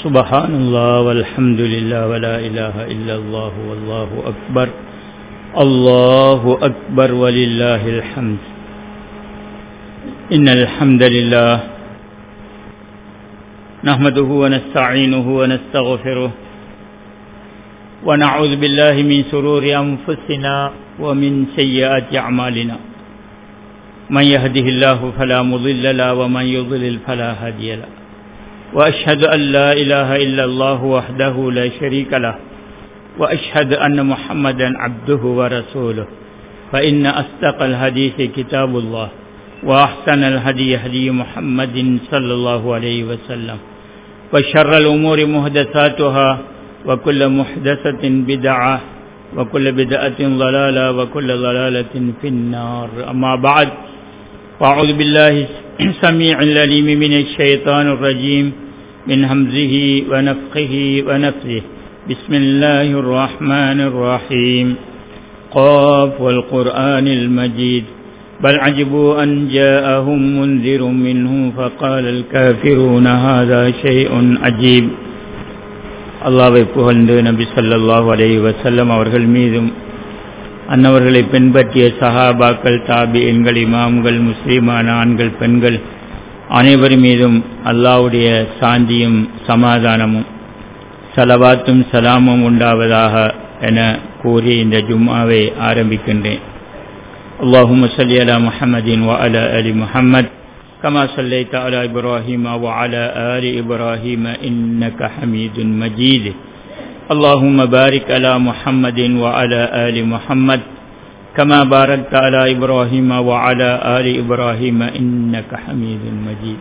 سبحان الله والحمد لله ولا إله إلا الله والله أكبر الله أكبر ولله الحمد إن الحمد لله نحمده ونستعينه ونستغفره ونعوذ بالله من سرور أنفسنا ومن سيئات أعمالنا من يهده الله فلا مضل له ومن يضلل فلا هادي له وأشهد أن لا إله إلا الله وحده لا شريك له وأشهد أن محمدا عبده ورسوله فإن أصدق الحديث كتاب الله وأحسن الهدي هدي محمد صلى الله عليه وسلم وشر الأمور محدثاتها وكل محدثة بدعة وكل بدعة ضلالة وكل ضلالة في النار أما بعد وأعوذ بالله السميع العليم من الشيطان الرجيم من همزه ونفخه ونفثه بسم الله الرحمن الرحيم قاف والقرآن المجيد بل عجبوا أن جاءهم منذر منهم فقال الكافرون هذا شيء عجيب அல்லாவை புகழ்ந்து நபி சல்லாஹூ அலை வசல்லம் அவர்கள் மீதும் அன்னவர்களை பின்பற்றிய சஹாபாக்கள் தாபியன்கள் இமாம்கள் முஸ்லீமான ஆண்கள் பெண்கள் அனைவர் மீதும் அல்லாவுடைய சாந்தியும் சமாதானமும் சலவாத்தும் சலாமும் உண்டாவதாக என கூறி இந்த ஜும்மாவை ஆரம்பிக்கின்றேன் اللهم صل على محمد وعلى آل محمد كما صليت على إبراهيم وعلى آل إبراهيم إنك حميد مجيد اللهم بارك على محمد وعلى آل محمد كما باركت على إبراهيم وعلى آل إبراهيم إنك حميد مجيد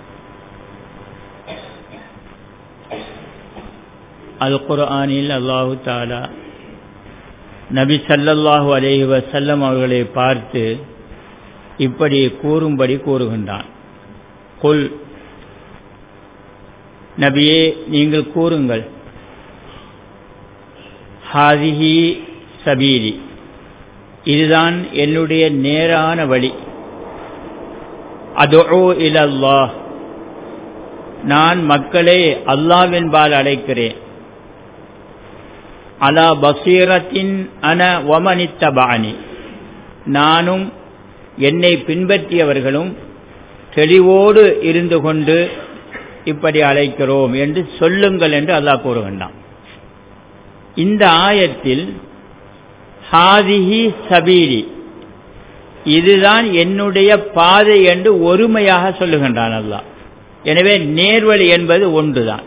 அல்குர்ஆனில் அல்லாஹு தாலா நபி சல்லல்லாஹு அலேஹி வசல்லம் அவர்களை பார்த்து இப்படி கூறும்படி கூறுகின்றான் கொல் நபியே நீங்கள் கூறுங்கள் ஹாதிஹி சபீரி இதுதான் என்னுடைய நேரான வழி அதோ இலல்லாஹ் நான் மக்களை அல்லாவின்பால் அழைக்கிறேன் அலா பசீரத்தின் அன ஒமனித்தபாணி நானும் என்னை பின்பற்றியவர்களும் தெளிவோடு இருந்து கொண்டு இப்படி அழைக்கிறோம் என்று சொல்லுங்கள் என்று அல்லாஹ் கூறுகின்றான் இந்த ஆயத்தில் ஹாதிஹி சபீரி இதுதான் என்னுடைய பாதை என்று ஒருமையாக சொல்லுகின்றான் அல்லாஹ் எனவே நேர்வழி என்பது ஒன்றுதான்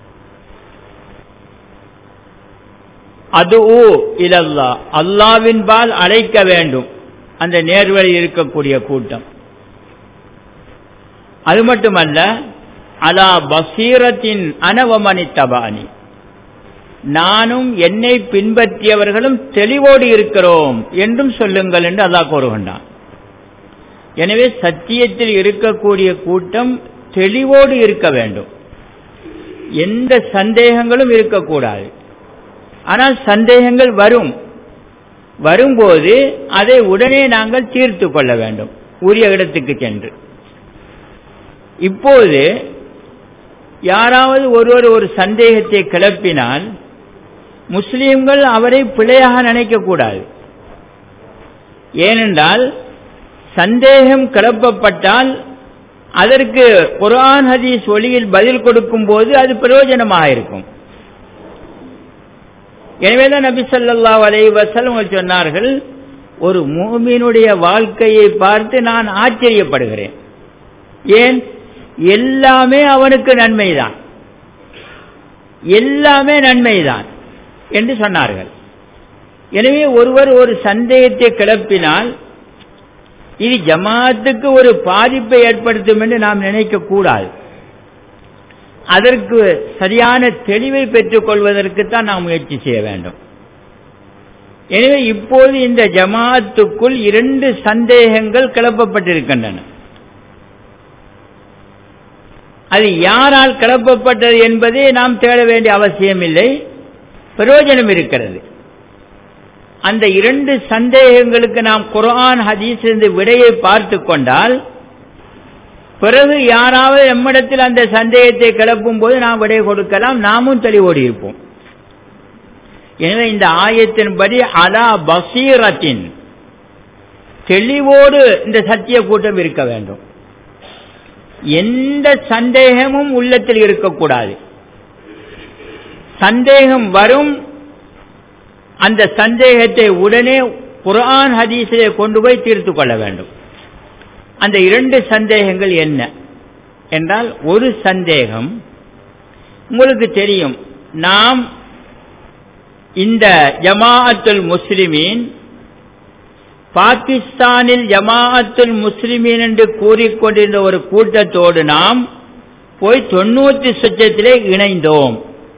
அது ஊ இலல்லா அல்லாவின் பால் அழைக்க வேண்டும் அந்த நேர்வழி இருக்கக்கூடிய கூட்டம் அது மட்டுமல்ல அலா பசீரத்தின் அனவமணி தபானி நானும் என்னை பின்பற்றியவர்களும் தெளிவோடு இருக்கிறோம் என்றும் சொல்லுங்கள் என்று அல்லாஹ் கூறுகின்றான் எனவே சத்தியத்தில் இருக்கக்கூடிய கூட்டம் தெளிவோடு இருக்க வேண்டும் எந்த சந்தேகங்களும் இருக்கக்கூடாது ஆனால் சந்தேகங்கள் வரும் வரும்போது அதை உடனே நாங்கள் தீர்த்து கொள்ள வேண்டும் உரிய இடத்துக்கு சென்று இப்போது யாராவது ஒருவர் ஒரு சந்தேகத்தை கிளப்பினால் முஸ்லீம்கள் அவரை பிழையாக நினைக்கக்கூடாது ஏனென்றால் சந்தேகம் கிளப்பப்பட்டால் அதற்கு குரான் ஹதீஸ் ஒளியில் பதில் கொடுக்கும் போது அது பிரயோஜனமாக இருக்கும் எனவேதான் நபி சொல்லா அலை வசலம் சொன்னார்கள் ஒரு மூமினுடைய வாழ்க்கையை பார்த்து நான் ஆச்சரியப்படுகிறேன் ஏன் எல்லாமே அவனுக்கு நன்மைதான் எல்லாமே நன்மைதான் என்று சொன்னார்கள் எனவே ஒருவர் ஒரு சந்தேகத்தை கிளப்பினால் இது ஜமாத்துக்கு ஒரு பாதிப்பை ஏற்படுத்தும் என்று நாம் நினைக்க கூடாது அதற்கு சரியான தெளிவை பெற்றுக் கொள்வதற்குத்தான் நாம் முயற்சி செய்ய வேண்டும் எனவே இப்போது இந்த ஜமாத்துக்குள் இரண்டு சந்தேகங்கள் கிளப்பப்பட்டிருக்கின்றன அது யாரால் கிளப்பப்பட்டது என்பதை நாம் தேட வேண்டிய அவசியமில்லை பிரயோஜனம் இருக்கிறது அந்த இரண்டு சந்தேகங்களுக்கு நாம் குர்ஆன் ஹதீஸ் இந்த விடையை பார்த்து கொண்டால் பிறகு யாராவது நம்மிடத்தில் அந்த சந்தேகத்தை கிளப்பும் போது நாம் விடை கொடுக்கலாம் நாமும் தெளிவோடு இருப்போம் எனவே இந்த ஆயத்தின்படி அலா பசீரத்தின் தெளிவோடு இந்த சத்திய கூட்டம் இருக்க வேண்டும் எந்த சந்தேகமும் உள்ளத்தில் இருக்கக்கூடாது சந்தேகம் வரும் அந்த சந்தேகத்தை உடனே குரான் ஹதீஸிலே கொண்டு போய் தீர்த்து கொள்ள வேண்டும் அந்த இரண்டு சந்தேகங்கள் என்ன என்றால் ஒரு சந்தேகம் உங்களுக்கு தெரியும் நாம் இந்த ஜமாஅத்துல் முஸ்லிமீன் பாகிஸ்தானில் ஜமாஅத்துல் முஸ்லிமீன் என்று கூறிக்கொண்டிருந்த ஒரு கூட்டத்தோடு நாம் போய் தொண்ணூற்றி சுற்றத்திலே இணைந்தோம்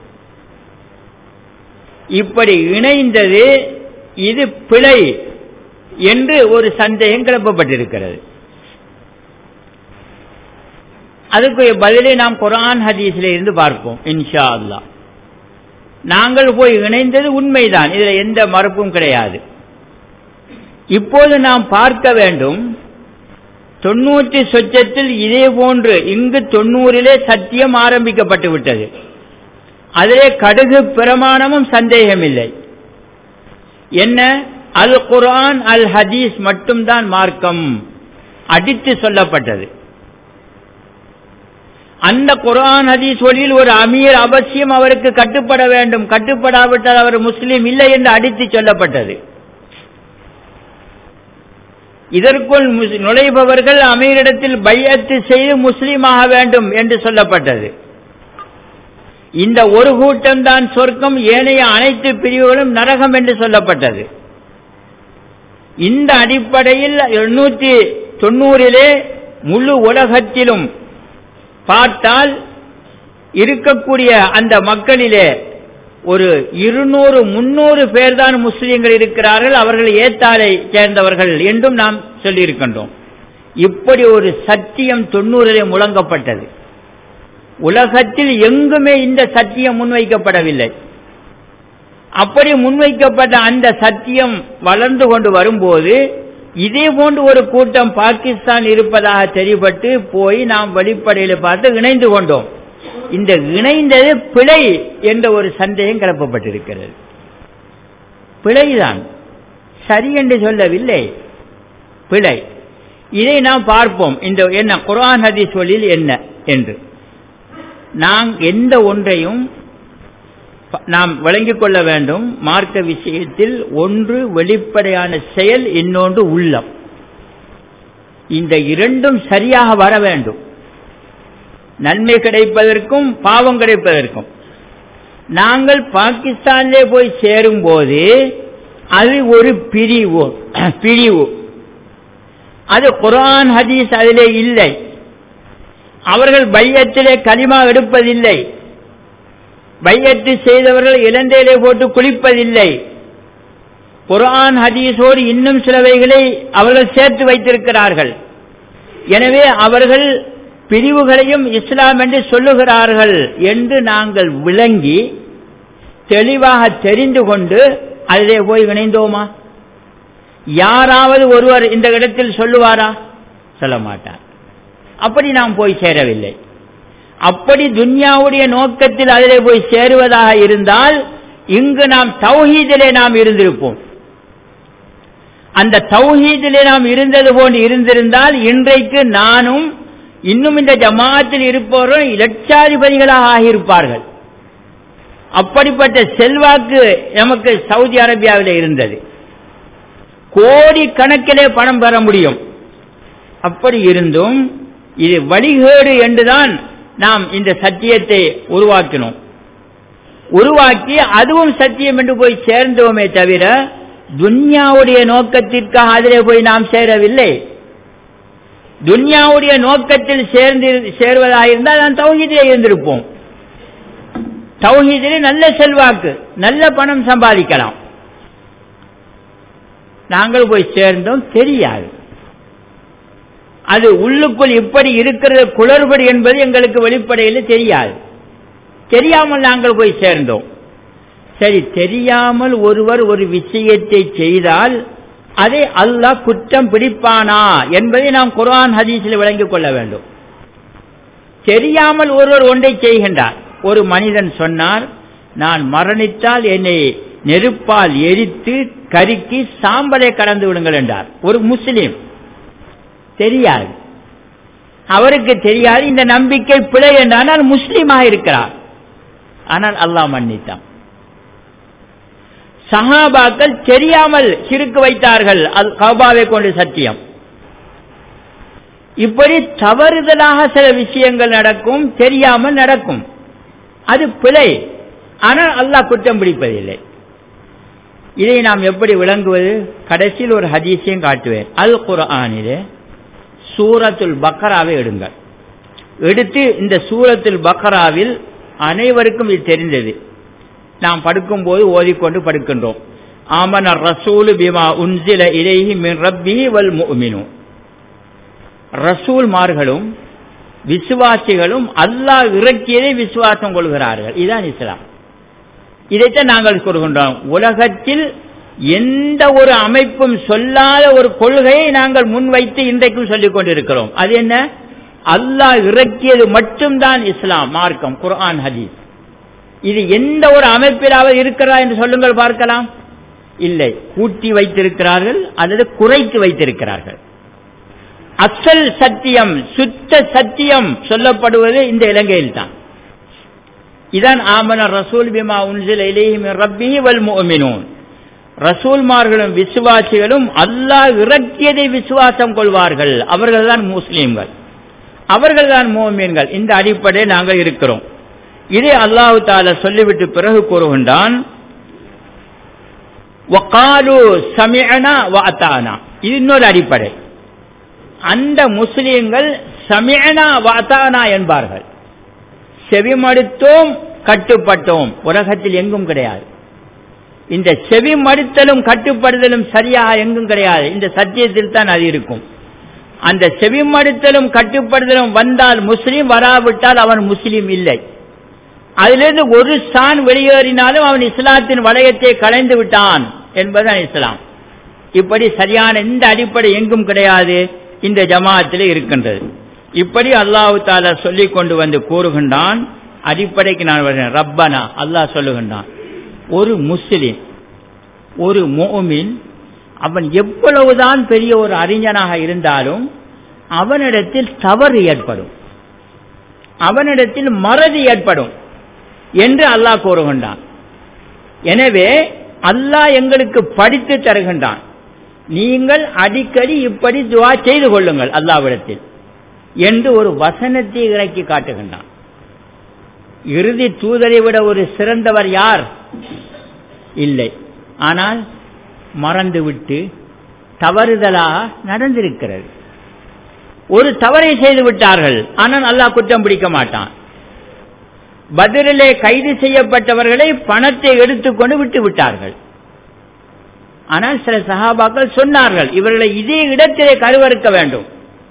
இப்படி இணைந்தது இது பிழை என்று ஒரு சந்தேகம் கிளப்பப்பட்டிருக்கிறது அதுக்கு பதிலை நாம் குரான் ஹதீஸில் இருந்து பார்ப்போம் இன்ஷா அல்லா நாங்கள் போய் இணைந்தது உண்மைதான் இதில் எந்த மறுப்பும் கிடையாது இப்போது நாம் பார்க்க வேண்டும் தொண்ணூற்றி சொச்சத்தில் இதே போன்று இங்கு தொண்ணூறிலே சத்தியம் ஆரம்பிக்கப்பட்டு விட்டது அதிலே கடுகு பிரமாணமும் சந்தேகமில்லை என்ன அல் குரான் அல் ஹதீஸ் மட்டும்தான் மார்க்கம் அடித்து சொல்லப்பட்டது அந்த குரான் ஹதீஸ் ஒளியில் ஒரு அமீர் அவசியம் அவருக்கு கட்டுப்பட வேண்டும் கட்டுப்படாவிட்டால் அவர் முஸ்லீம் இல்லை என்று அடித்து சொல்லப்பட்டது இதற்குள் நுழைபவர்கள் அமீரிடத்தில் பையத்து செய்து முஸ்லீமாக வேண்டும் என்று சொல்லப்பட்டது இந்த ஒரு கூட்டம் தான் சொர்க்கம் ஏனைய அனைத்து பிரிவுகளும் நரகம் என்று சொல்லப்பட்டது இந்த அடிப்படையில் எண்ணூத்தி தொண்ணூறிலே முழு உலகத்திலும் பார்த்தால் இருக்கக்கூடிய அந்த மக்களிலே ஒரு இருநூறு முன்னூறு பேர் தான் முஸ்லீம்கள் இருக்கிறார்கள் அவர்கள் ஏத்தாலை சேர்ந்தவர்கள் என்றும் நாம் சொல்லியிருக்கின்றோம் இப்படி ஒரு சத்தியம் தொண்ணூறிலே முழங்கப்பட்டது உலகத்தில் எங்குமே இந்த சத்தியம் முன்வைக்கப்படவில்லை அப்படி முன்வைக்கப்பட்ட அந்த சத்தியம் வளர்ந்து கொண்டு வரும்போது இதே போன்று ஒரு கூட்டம் பாகிஸ்தான் இருப்பதாக தெரியப்பட்டு போய் நாம் வெளிப்படையில் பார்த்து இணைந்து கொண்டோம் இந்த இணைந்தது பிழை என்ற ஒரு சந்தேகம் கிளப்பப்பட்டிருக்கிறது பிழைதான் சரி என்று சொல்லவில்லை பிழை இதை நாம் பார்ப்போம் இந்த என்ன குரான் ஹதி சொல்லில் என்ன என்று நாம் எந்த ஒன்றையும் நாம் விளங்கிக் கொள்ள வேண்டும் மார்க்க விஷயத்தில் ஒன்று வெளிப்படையான செயல் இன்னொன்று உள்ளம் இந்த இரண்டும் சரியாக வர வேண்டும் நன்மை கிடைப்பதற்கும் பாவம் கிடைப்பதற்கும் நாங்கள் பாகிஸ்தானிலே போய் சேரும் போது அது ஒரு பிரிவு பிரிவு அது குரான் ஹதீஸ் அதிலே இல்லை அவர்கள் பையத்திலே களிமா எடுப்பதில்லை பையத்து செய்தவர்கள் இலந்தையிலே போட்டு குளிப்பதில்லை குரான் ஹதீஸோடு இன்னும் சிலவைகளை அவர்கள் சேர்த்து வைத்திருக்கிறார்கள் எனவே அவர்கள் பிரிவுகளையும் இஸ்லாம் என்று சொல்லுகிறார்கள் என்று நாங்கள் விளங்கி தெளிவாக தெரிந்து கொண்டு அதிலே போய் இணைந்தோமா யாராவது ஒருவர் இந்த இடத்தில் சொல்லுவாரா சொல்ல மாட்டார் அப்படி நாம் போய் சேரவில்லை அப்படி துன்யாவுடைய நோக்கத்தில் அதிலே போய் சேருவதாக இருந்தால் இங்கு நாம் தௌஹீதிலே நாம் இருந்திருப்போம் அந்த தௌஹீதிலே நாம் இருந்தது போன்று இருந்திருந்தால் இன்றைக்கு நானும் இன்னும் இந்த ஜமாத்தில் இருப்பவர்கள் லட்சாதிபதிகளாக ஆகியிருப்பார்கள் அப்படிப்பட்ட செல்வாக்கு நமக்கு சவுதி அரேபியாவில் இருந்தது கோடி கணக்கிலே பணம் பெற முடியும் அப்படி இருந்தும் இது வழிகேடு என்றுதான் நாம் இந்த சத்தியத்தை உருவாக்கினோம் உருவாக்கி அதுவும் சத்தியம் என்று போய் சேர்ந்தோமே தவிர துன்யாவுடைய நோக்கத்திற்காக அதிலே போய் நாம் சேரவில்லை துன்யாவுடைய நோக்கத்தில் சேர்ந்து சேர்வதாயிருந்தால் நான் தௌஹீதிலே இருந்திருப்போம் தௌஹீதிலே நல்ல செல்வாக்கு நல்ல பணம் சம்பாதிக்கலாம் நாங்கள் போய் சேர்ந்தோம் தெரியாது அது உள்ளுக்குள் இப்படி இருக்கிற குளறுபடி என்பது எங்களுக்கு வெளிப்படையில் தெரியாது தெரியாமல் நாங்கள் போய் சேர்ந்தோம் சரி தெரியாமல் ஒருவர் ஒரு விஷயத்தை செய்தால் அதை அல்லாஹ் குற்றம் பிடிப்பானா என்பதை நாம் குர்ஆன் ஹதீஸில் விளங்கிக் கொள்ள வேண்டும் தெரியாமல் ஒருவர் ஒன்றை செய்கின்றார் ஒரு மனிதன் சொன்னார் நான் மரணித்தால் என்னை நெருப்பால் எரித்து கருக்கி சாம்பலை கடந்து விடுங்கள் என்றார் ஒரு முஸ்லீம் தெரியாது அவருக்கு தெரியாது இந்த நம்பிக்கை பிழை என்றால் முஸ்லீமாக இருக்கிறார் ஆனால் அல்லாஹ் மன்னித்தான் சஹாபாக்கள் தெரியாமல் சிறுக்கு வைத்தார்கள் அது கபாவை கொண்டு சத்தியம் இப்படி தவறுதலாக சில விஷயங்கள் நடக்கும் தெரியாமல் நடக்கும் அது பிழை ஆனால் அல்லாஹ் குற்றம் பிடிப்பதில்லை இதை நாம் எப்படி விளங்குவது கடைசியில் ஒரு ஹதீஸையும் காட்டுவேன் அல் குர்ஆனிலே சூரத்துல் பக்கராவை எடுங்கள் எடுத்து இந்த சூரத்துல் பக்கராவில் அனைவருக்கும் இது தெரிந்தது நாம் படுக்கும் போது ஓதிக்கொண்டு படுக்கின்றோம் ஆமன ரசூலு பிமா உன்சில இலேஹி மின் ரப்பி வல் முஃமினு ரசூல்மார்களும் விசுவாசிகளும் அல்லாஹ் இறக்கியதை விசுவாசம் கொள்கிறார்கள் இதுதான் இஸ்லாம் இதைத்தான் நாங்கள் கூறுகின்றோம் உலகத்தில் எந்த ஒரு அமைப்பும் சொல்லாத ஒரு கொள்கையை நாங்கள் முன்வைத்து இன்றைக்கும் சொல்லிக் கொண்டிருக்கிறோம் அது என்ன அல்லாஹ் இறக்கியது மட்டும்தான் இஸ்லாம் மார்க்கம் குர்ஆன் ஹதீஸ் இது எந்த ஒரு அமைப்பிலாவது இருக்கிறதா என்று சொல்லுங்கள் பார்க்கலாம் இல்லை கூட்டி வைத்திருக்கிறார்கள் அல்லது குறைத்து வைத்திருக்கிறார்கள் அசல் சத்தியம் சுத்த சத்தியம் சொல்லப்படுவது இந்த இலங்கையில் தான் இதான் ஆமன ரசூல் பிமா உன்சில் இலேஹிம் ரப்பி வல் முஃமினூன் ரசூல்மார்களும் விசுவாசிகளும் அல்லாஹ் இறக்கியதை விசுவாசம் கொள்வார்கள் அவர்கள்தான் முஸ்லீம்கள் அவர்கள்தான் மோமீன்கள் இந்த அடிப்படையில் நாங்கள் இருக்கிறோம் இதை அல்லாஹு தால சொல்லிவிட்டு பிறகு கூறுகின்றான் வகாலு சமிஅனா வஅதானா இது இன்னொரு அடிப்படை அந்த முஸ்லீம்கள் சமிஅனா வஅதானா என்பார்கள் செவிமடுத்தோம் கட்டுப்பட்டோம் உலகத்தில் எங்கும் கிடையாது இந்த செவி மடுத்தலும் கட்டுப்படுதலும் சரியாக எங்கும் கிடையாது இந்த சத்தியத்தில் தான் அது இருக்கும் அந்த செவி மடுத்தலும் கட்டுப்படுதலும் வந்தால் முஸ்லீம் வராவிட்டால் அவன் முஸ்லீம் இல்லை அதிலிருந்து ஒரு சான் வெளியேறினாலும் அவன் இஸ்லாத்தின் வளையத்தை கலைந்து விட்டான் என்பதுதான் இஸ்லாம் இப்படி சரியான இந்த அடிப்படை எங்கும் கிடையாது இந்த ஜமாத்தில் இருக்கின்றது இப்படி அல்லாஹு தாலா சொல்லிக் கொண்டு வந்து கூறுகின்றான் அடிப்படைக்கு நான் வருகிறேன் ரப்பனா அல்லாஹ் சொல்லுகின்றான் ஒரு முஸ்லிம் ஒரு மோமின் அவன் எவ்வளவுதான் பெரிய ஒரு அறிஞனாக இருந்தாலும் அவனிடத்தில் தவறு ஏற்படும் அவனிடத்தில் மறதி ஏற்படும் என்று அல்லாஹ் கூறுகின்றான் எனவே அல்லாஹ் எங்களுக்கு படித்து தருகின்றான் நீங்கள் அடிக்கடி இப்படி துவா செய்து கொள்ளுங்கள் அல்லாவிடத்தில் என்று ஒரு வசனத்தை இறக்கி காட்டுகின்றான் இறுதி தூதரை விட ஒரு சிறந்தவர் யார் இல்லை ஆனால் மறந்துவிட்டு தவறுதலாக நடந்திருக்கிறது ஒரு தவறை செய்து விட்டார்கள் ஆனால் அல்லாஹ் குற்றம் பிடிக்க மாட்டான் பதிலே கைது செய்யப்பட்டவர்களை பணத்தை எடுத்துக்கொண்டு விட்டு விட்டார்கள் ஆனால் சில சகாபாக்கள் சொன்னார்கள் இவர்களை இதே இடத்திலே கருவறுக்க வேண்டும்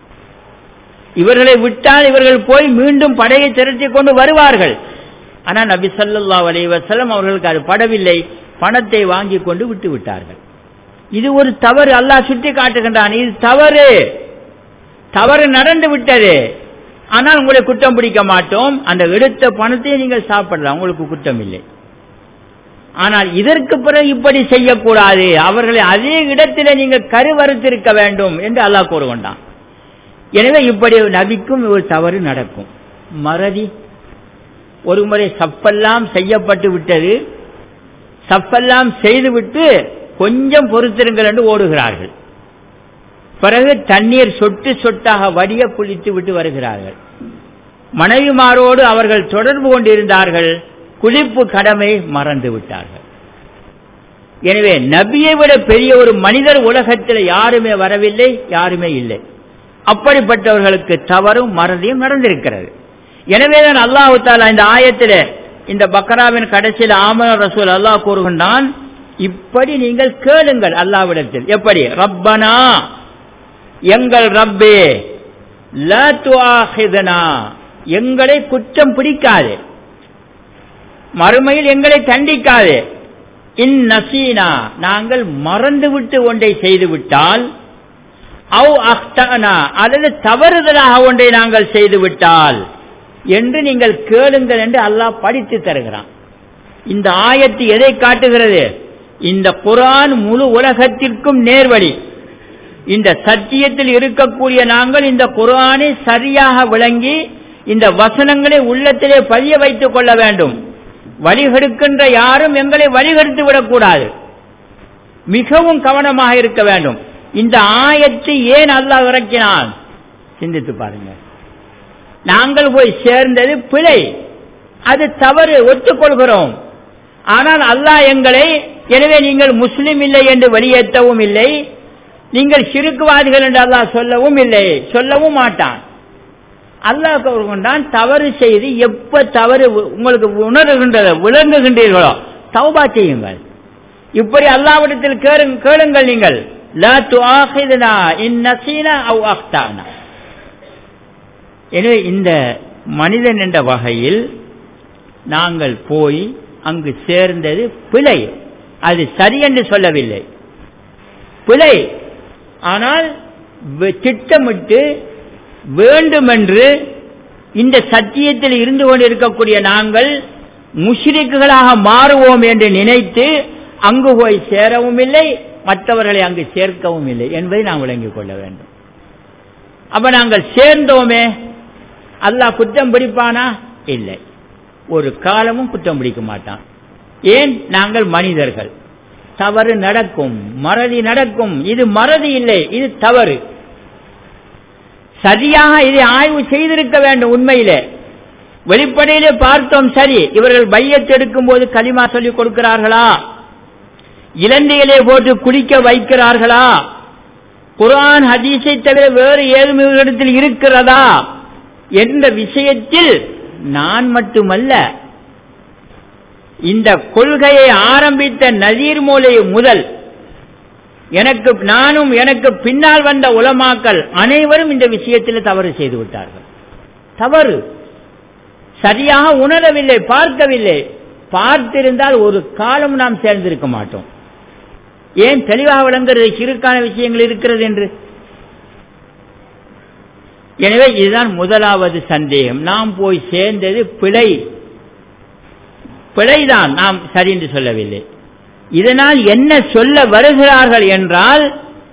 இவர்களை விட்டால் இவர்கள் போய் மீண்டும் படையை திரட்டிக் கொண்டு வருவார்கள் ஆனால் நபி சல்லா அலி வசலம் அவர்களுக்கு அது படவில்லை பணத்தை வாங்கி கொண்டு விட்டு விட்டார்கள் இது ஒரு தவறு அல்லாஹ் சுட்டி காட்டுகின்றான் இது தவறு தவறு நடந்து விட்டது ஆனால் உங்களை குற்றம் பிடிக்க மாட்டோம் அந்த எடுத்த பணத்தை நீங்கள் சாப்பிடலாம் உங்களுக்கு குற்றம் இல்லை ஆனால் இதற்கு பிறகு இப்படி செய்யக்கூடாது அவர்களை அதே இடத்திலே நீங்கள் கருவறுத்திருக்க வேண்டும் என்று அல்லாஹ் கூறுகொண்டான் எனவே இப்படி நபிக்கும் ஒரு தவறு நடக்கும் மறதி ஒரு முறை சப்பெல்லாம் செய்யப்பட்டு விட்டது சப்பெல்லாம் செய்துவிட்டு கொஞ்சம் பொறுத்திருங்கள் என்று ஓடுகிறார்கள் பிறகு தண்ணீர் சொட்டு சொட்டாக வடிய குளித்து விட்டு வருகிறார்கள் மனைவிமாரோடு அவர்கள் தொடர்பு கொண்டிருந்தார்கள் குளிப்பு கடமை மறந்து விட்டார்கள் எனவே நபியை விட பெரிய ஒரு மனிதர் உலகத்தில் யாருமே வரவில்லை யாருமே இல்லை அப்படிப்பட்டவர்களுக்கு தவறும் மறதியும் நடந்திருக்கிறது எனவேதான் அல்லாஹு தாலா இந்த ஆயத்தில் இந்த பக்ராவின் கடைசியில் ஆமன ரசூல் அல்லாஹ் கூறுகின்றான் இப்படி நீங்கள் கேளுங்கள் அல்லாவிடத்தில் எப்படி ரப்பனா எங்கள் ரப்பே எங்களை குற்றம் பிடிக்காது மறுமையில் எங்களை தண்டிக்காது இன் நசீனா நாங்கள் மறந்துவிட்டு ஒன்றை செய்துவிட்டால் அவ் அஹ்தனா அல்லது தவறுதலாக ஒன்றை நாங்கள் செய்துவிட்டால் என்று நீங்கள் கேளுங்கள் என்று அல்லாஹ் படித்து தருகிறான் இந்த ஆயத்து எதை காட்டுகிறது இந்த குரான் முழு உலகத்திற்கும் நேர்வழி இந்த சத்தியத்தில் இருக்கக்கூடிய நாங்கள் இந்த குரானை சரியாக விளங்கி இந்த வசனங்களை உள்ளத்திலே பதிய வைத்துக் கொள்ள வேண்டும் வழிகெடுக்கின்ற யாரும் எங்களை வழிகெடுத்து விடக்கூடாது மிகவும் கவனமாக இருக்க வேண்டும் இந்த ஆயத்தை ஏன் அல்லாஹ் இறக்கினான் சிந்தித்து பாருங்க நாங்கள் போய் சேர்ந்தது பிழை அது தவறு ஒத்துக்கொள்கிறோம் ஆனால் அல்லாஹ் எங்களை எனவே நீங்கள் முஸ்லிம் இல்லை என்று வெளியேற்றவும் இல்லை நீங்கள் சிறுக்குவாதிகள் என்று அல்லாஹ் சொல்லவும் இல்லை சொல்லவும் மாட்டான் அல்லாஹ் கொண்டான் தவறு செய்து எப்ப தவறு உங்களுக்கு உணர்கின்றது விளங்குகின்றீர்களோ தௌபா செய்யுங்கள் இப்படி அல்லாவிடத்தில் கேளுங்கள் நீங்கள் லா துஆஹிதுனா இன் நசீனா அவ் அக்தானா எனவே இந்த மனிதன் என்ற வகையில் நாங்கள் போய் அங்கு சேர்ந்தது பிழை அது சரி என்று சொல்லவில்லை பிழை ஆனால் திட்டமிட்டு வேண்டுமென்று இந்த சத்தியத்தில் இருந்து கொண்டிருக்கக்கூடிய நாங்கள் முஷ்ரிக்குகளாக மாறுவோம் என்று நினைத்து அங்கு போய் சேரவும் இல்லை மற்றவர்களை அங்கு சேர்க்கவும் இல்லை என்பதை நாம் விளங்கிக் கொள்ள வேண்டும் அப்ப நாங்கள் சேர்ந்தோமே அல்லாஹ் குற்றம் பிடிப்பானா இல்லை ஒரு காலமும் குற்றம் பிடிக்க மாட்டான் ஏன் நாங்கள் மனிதர்கள் தவறு நடக்கும் மறதி நடக்கும் இது மறதி இல்லை இது தவறு சரியாக இதை ஆய்வு செய்திருக்க வேண்டும் உண்மையிலே வெளிப்படையிலே பார்த்தோம் சரி இவர்கள் பையத்தெடுக்கும் போது களிமா சொல்லிக் கொடுக்கிறார்களா இலந்தையிலே போட்டு குளிக்க வைக்கிறார்களா குரான் ஹதீஸை தவிர வேறு ஏதும் இவர்களிடத்தில் இருக்கிறதா என்ற விஷயத்தில் நான் மட்டுமல்ல இந்த கொள்கையை ஆரம்பித்த நதீர் மூலை முதல் எனக்கு நானும் எனக்கு பின்னால் வந்த உலமாக்கள் அனைவரும் இந்த விஷயத்தில் தவறு செய்து விட்டார்கள் தவறு சரியாக உணரவில்லை பார்க்கவில்லை பார்த்திருந்தால் ஒரு காலம் நாம் சேர்ந்திருக்க மாட்டோம் ஏன் தெளிவாக விளங்குறது சிறுக்கான விஷயங்கள் இருக்கிறது என்று எனவே இதுதான் முதலாவது சந்தேகம் நாம் போய் சேர்ந்தது பிழை பிழைதான் நாம் சரி என்று சொல்லவில்லை இதனால் என்ன சொல்ல வருகிறார்கள் என்றால்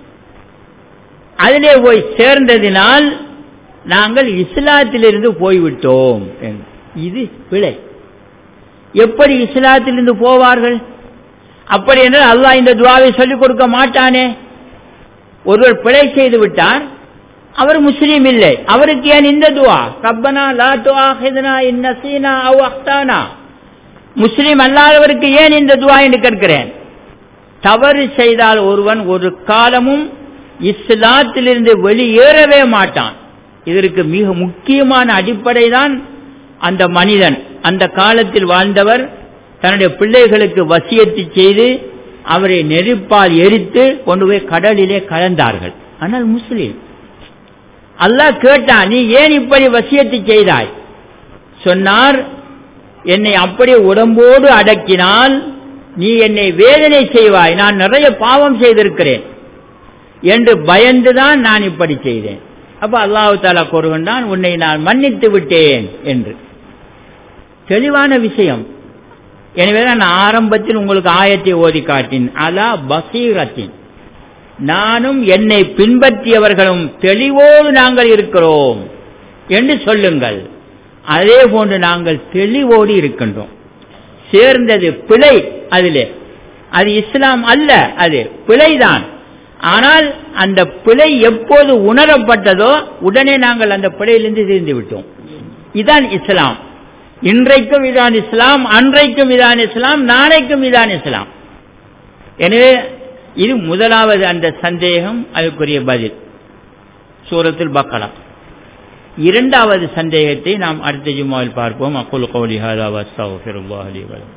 அதிலே போய் சேர்ந்ததினால் நாங்கள் இஸ்லாத்திலிருந்து போய்விட்டோம் இது பிழை எப்படி இஸ்லாத்திலிருந்து போவார்கள் அப்படி என்றால் அல்லாஹ் இந்த துவாவை சொல்லிக் கொடுக்க மாட்டானே ஒருவர் பிழை செய்து விட்டார் அவர் முஸ்லீம் இல்லை அவருக்கு ஏன் இந்த துவா ரப்பனா லா துஆஹிதுனா இன் நசீனா அவ் அக்தானா முஸ்லீம் அல்லாதவருக்கு ஏன் இந்த துவா என்று கேட்கிறேன் தவறு செய்தால் ஒருவன் ஒரு காலமும் இஸ்லாத்திலிருந்து வெளியேறவே மாட்டான் இதற்கு மிக முக்கியமான அடிப்படை தான் அந்த மனிதன் அந்த காலத்தில் வாழ்ந்தவர் தன்னுடைய பிள்ளைகளுக்கு வசியத்து செய்து அவரை நெருப்பால் எரித்து கொண்டு போய் கடலிலே கலந்தார்கள் ஆனால் முஸ்லீம் அல்லாஹ் கேட்டான் நீ ஏன் இப்படி வசியத்து செய்தாய் சொன்னார் என்னை அப்படியே உடம்போடு அடக்கினால் நீ என்னை வேதனை செய்வாய் நான் நிறைய பாவம் செய்திருக்கிறேன் என்று பயந்துதான் நான் இப்படி செய்தேன் அப்ப அல்லாஹு தாலா கூறுகின்றான் உன்னை நான் மன்னித்து விட்டேன் என்று தெளிவான விஷயம் எனவே நான் ஆரம்பத்தில் உங்களுக்கு ஆயத்தை ஓதி காட்டின் அலா பசீரத்தின் நானும் என்னை பின்பற்றியவர்களும் தெளிவோடு நாங்கள் இருக்கிறோம் என்று சொல்லுங்கள் அதே போன்று நாங்கள் தெளிவோடு இருக்கின்றோம் சேர்ந்தது பிழை அதிலே அது இஸ்லாம் அல்ல அது பிழைதான் ஆனால் அந்த பிழை எப்போது உணரப்பட்டதோ உடனே நாங்கள் அந்த பிழையிலிருந்து தீர்ந்து விட்டோம் இதான் இஸ்லாம் இன்றைக்கும் இதான் இஸ்லாம் அன்றைக்கும் இதான் இஸ்லாம் நாளைக்கும் இதான் இஸ்லாம் எனவே இது முதலாவது அந்த சந்தேகம் அதுக்குரிய பதில் சூரத்தில் பக்கலாம் இரண்டாவது சந்தேகத்தை நாம் அடுத்த ஜும்மாவில் பார்ப்போம் அக்குல் கௌலி ஹாதா வஸ்தகுல்லாஹ் அலி வலம்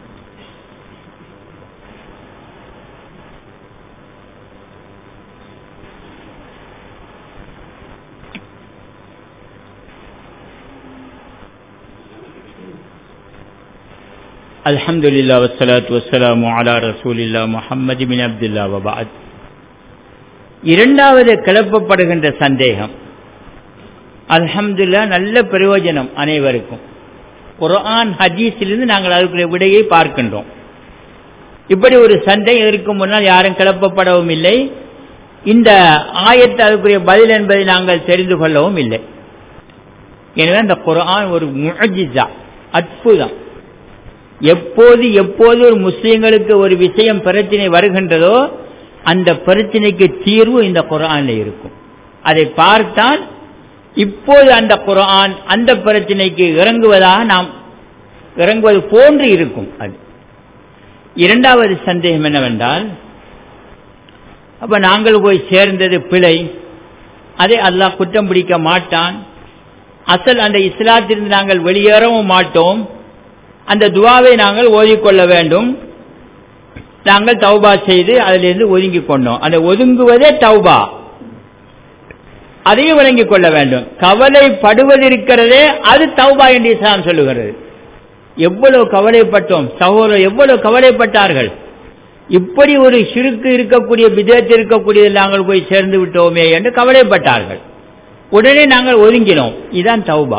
الحمد لله والصلاة والسلام على رسول الله محمد بن عبد الله وبعد இரண்டாவது கிளப்பப்படுகின்ற சந்தேகம் அல்ஹம்துல்லா நல்ல பிரயோஜனம் அனைவருக்கும் குர்ஆன் ஹதீஸிலிருந்து நாங்கள் அதுக்குரிய விடையை பார்க்கின்றோம் இப்படி ஒரு சண்டை இதற்கு முன்னால் யாரும் கிளப்பப்படவும் இல்லை இந்த ஆயத்து அதுக்குரிய பதில் என்பதை நாங்கள் தெரிந்து கொள்ளவும் இல்லை எனவே அந்த குர்ஆன் ஒரு முஜிசா அற்புதம் எப்போது எப்போது ஒரு முஸ்லிம்களுக்கு ஒரு விஷயம் பிரச்சனை வருகின்றதோ அந்த பிரச்சனைக்கு தீர்வு இந்த குரானில் இருக்கும் அதை பார்த்தால் இப்போது அந்த குரான் அந்த பிரச்சனைக்கு இறங்குவதாக நாம் இறங்குவது போன்று இருக்கும் அது இரண்டாவது சந்தேகம் என்னவென்றால் அப்ப நாங்கள் போய் சேர்ந்தது பிழை அதை அல்லாஹ் குற்றம் பிடிக்க மாட்டான் அசல் அந்த இஸ்லாத்திலிருந்து நாங்கள் வெளியேறவும் மாட்டோம் அந்த துவாவை நாங்கள் ஓதிக்கொள்ள வேண்டும் நாங்கள் தௌபா செய்து அதிலிருந்து ஒதுங்கி கொண்டோம் அந்த ஒதுங்குவதே தௌபா அதையும் விளங்கிக் கொள்ள வேண்டும் கவலைப்படுவது இருக்கிறதே அது தௌபா என்று இஸ்லாம் சொல்லுகிறது எவ்வளவு கவலைப்பட்டோம் சகோதரர் எவ்வளவு கவலைப்பட்டார்கள் இப்படி ஒரு சிறுக்கு இருக்கக்கூடிய விதத்தில் இருக்கக்கூடியது நாங்கள் போய் சேர்ந்து விட்டோமே என்று கவலைப்பட்டார்கள் உடனே நாங்கள் ஒதுங்கினோம் இதுதான் தௌபா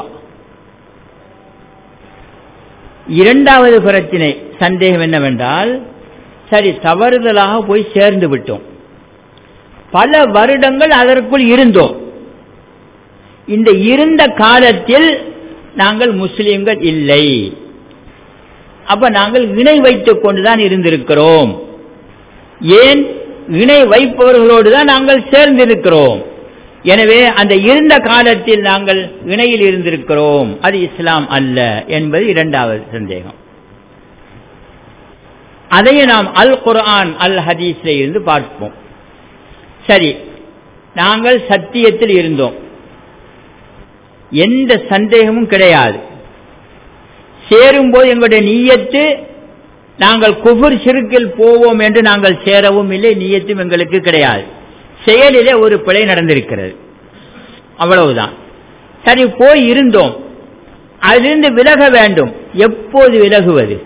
இரண்டாவது பிரச்சனை சந்தேகம் என்னவென்றால் சரி தவறுதலாக போய் சேர்ந்து விட்டோம் பல வருடங்கள் அதற்குள் இருந்தோம் இந்த இருந்த காலத்தில் நாங்கள் முஸ்லிம்கள் இல்லை அப்ப நாங்கள் இணை வைத்துக் கொண்டுதான் இருந்திருக்கிறோம் ஏன் இணை வைப்பவர்களோடு தான் நாங்கள் சேர்ந்திருக்கிறோம் எனவே அந்த இருந்த காலத்தில் நாங்கள் இணையில் இருந்திருக்கிறோம் அது இஸ்லாம் அல்ல என்பது இரண்டாவது சந்தேகம் அதையும் நாம் அல் குர்ஆன் அல் ஹதீஸ்ல இருந்து பார்ப்போம் சரி நாங்கள் சத்தியத்தில் இருந்தோம் எந்த சந்தேகமும் கிடையாது சேரும்போது எங்களுடைய நீயத்து நாங்கள் குபுர் சிறுக்கில் போவோம் என்று நாங்கள் சேரவும் இல்லை நீயத்தும் எங்களுக்கு கிடையாது செயலிலே ஒரு பிழை நடந்திருக்கிறது அவ்வளவுதான் சரி போய் இருந்தோம் அதிலிருந்து விலக வேண்டும் எப்போது விலகுவது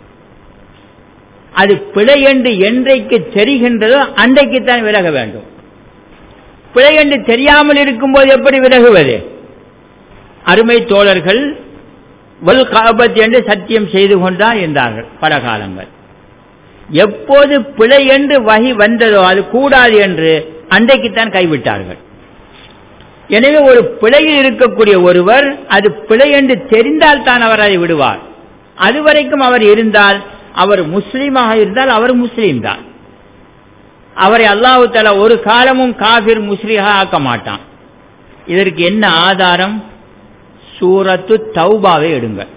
அது பிழை என்று என்றைக்கு தெரிகின்றதோ அன்றைக்குத்தான் விலக வேண்டும் பிழை என்று தெரியாமல் இருக்கும்போது எப்படி விலகுவது அருமை தோழர்கள் வல் காபத் என்று சத்தியம் செய்து கொண்டா இருந்தார்கள் பல காலங்கள் எப்போது பிழை என்று வகி வந்ததோ அது கூடாது என்று அன்றைக்குத்தான் கைவிட்டார்கள் எனவே ஒரு பிழையில் இருக்கக்கூடிய ஒருவர் அது பிழை என்று தெரிந்தால் தான் அவர் அதை விடுவார் அதுவரைக்கும் அவர் இருந்தால் அவர் முஸ்லீமாக இருந்தால் அவர் முஸ்லீம் தான் அவரை அல்லாஹு தலா ஒரு காலமும் காபிர் முஸ்லீமாக ஆக்க மாட்டான் இதற்கு என்ன ஆதாரம் சூரத்து தௌபாவை எடுங்கள்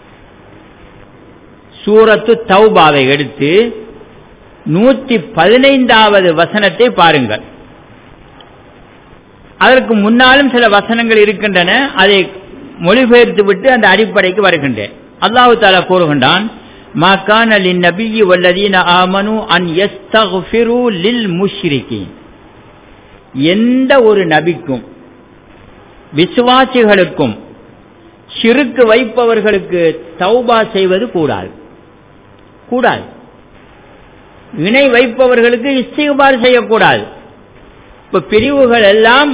சூரத்து தௌபாவை எடுத்து நூத்தி பதினைந்தாவது வசனத்தை பாருங்கள் அதற்கு முன்னாலும் சில வசனங்கள் இருக்கின்றன அதை மொழிபெயர்த்து விட்டு அந்த அடிப்படைக்கு வருகின்றேன் அல்லாஹு தாலா கூறுகின்றான் ما كان للنبي والذين آمنوا أن يستغفروا للمشركين எந்த ஒரு நபிக்கும் விசுவாசிகளுக்கும் சிறுக்கு வைப்பவர்களுக்கு தௌபா செய்வது கூடாது கூடாது இணை வைப்பவர்களுக்கு இஸ்திகுபார் செய்யக்கூடாது இப்ப பிரிவுகள் எல்லாம்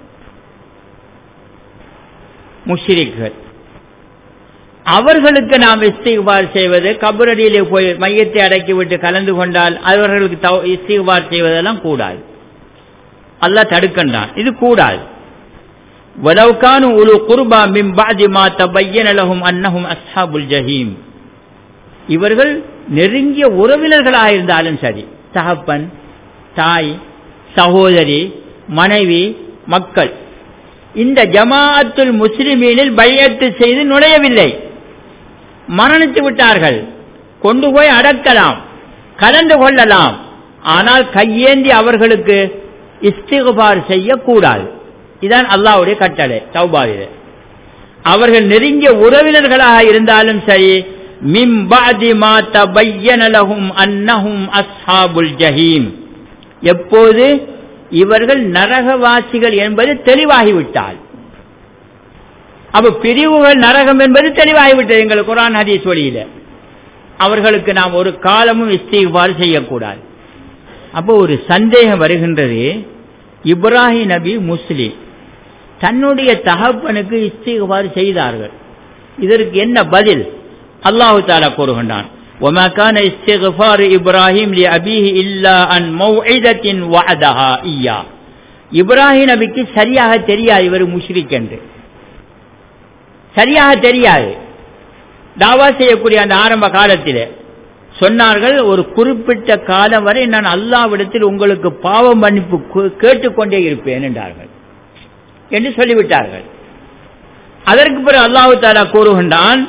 முஷிரிக்குகள் அவர்களுக்கு நாம் இஸ்திகுபார் செய்வது கபரடியிலே போய் மையத்தை அடக்கிவிட்டு கலந்து கொண்டால் அவர்களுக்கு இஸ்திகுபார் செய்வதெல்லாம் கூடாது அல்லாஹ் தடுக்கின்றான் இது கூடாது ولو كانوا أولو قربى من بعد ما تبين لهم أنهم أصحاب الجحيم இவர்கள் நெருங்கிய உறவினர்களாக இருந்தாலும் சரி தகப்பன் தாய் சகோதரி மனைவி மக்கள் இந்த ஜமாஅத்துல் முஸ்லிமீனில் பையத்து செய்து நுழையவில்லை மரணித்து விட்டார்கள் கொண்டு போய் அடக்கலாம் கலந்து கொள்ளலாம் ஆனால் கையேந்தி அவர்களுக்கு இஸ்திகுபார் செய்யக்கூடாது இதான் அல்லாவுடைய கட்டளை தௌபாவிலே அவர்கள் நெருங்கிய உறவினர்களாக இருந்தாலும் சரி மிம்பாதி மா தபையன லஹும் அன்னஹும் அஸ்ஹாபுல் ஜஹீம் எப்போது இவர்கள் நரகவாசிகள் என்பது தெளிவாகிவிட்டால் அப்ப பிரிவுகள் நரகம் என்பது தெளிவாகிவிட்டது எங்கள் குரான் ஹதீஸ் வழியில அவர்களுக்கு நாம் ஒரு காலமும் இஸ்திகுபார் செய்யக்கூடாது அப்போ ஒரு சந்தேகம் வருகின்றது இப்ராஹிம் நபி முஸ்லிம் தன்னுடைய தகப்பனுக்கு இஸ்திகபார் செய்தார்கள் இதற்கு என்ன பதில் அல்லாஹு தாலா கூறுகின்றான் وما كان استغفار إبراهيم لأبيه إلا عن موعدة وعدها إياه இப்ராஹிம் நபிக்கு சரியாக தெரியாது இவர் முஷ்ரிக் என்று சரியாக தெரியாது தாவா செய்யக்கூடிய அந்த ஆரம்ப காலத்தில் சொன்னார்கள் ஒரு குறிப்பிட்ட காலம் வரை நான் அல்லாவிடத்தில் உங்களுக்கு பாவ மன்னிப்பு கேட்டுக்கொண்டே இருப்பேன் என்றார்கள் என்று சொல்லிவிட்டார்கள் அதற்கு பிறகு அல்லாஹு தாலா கூறுகின்றான்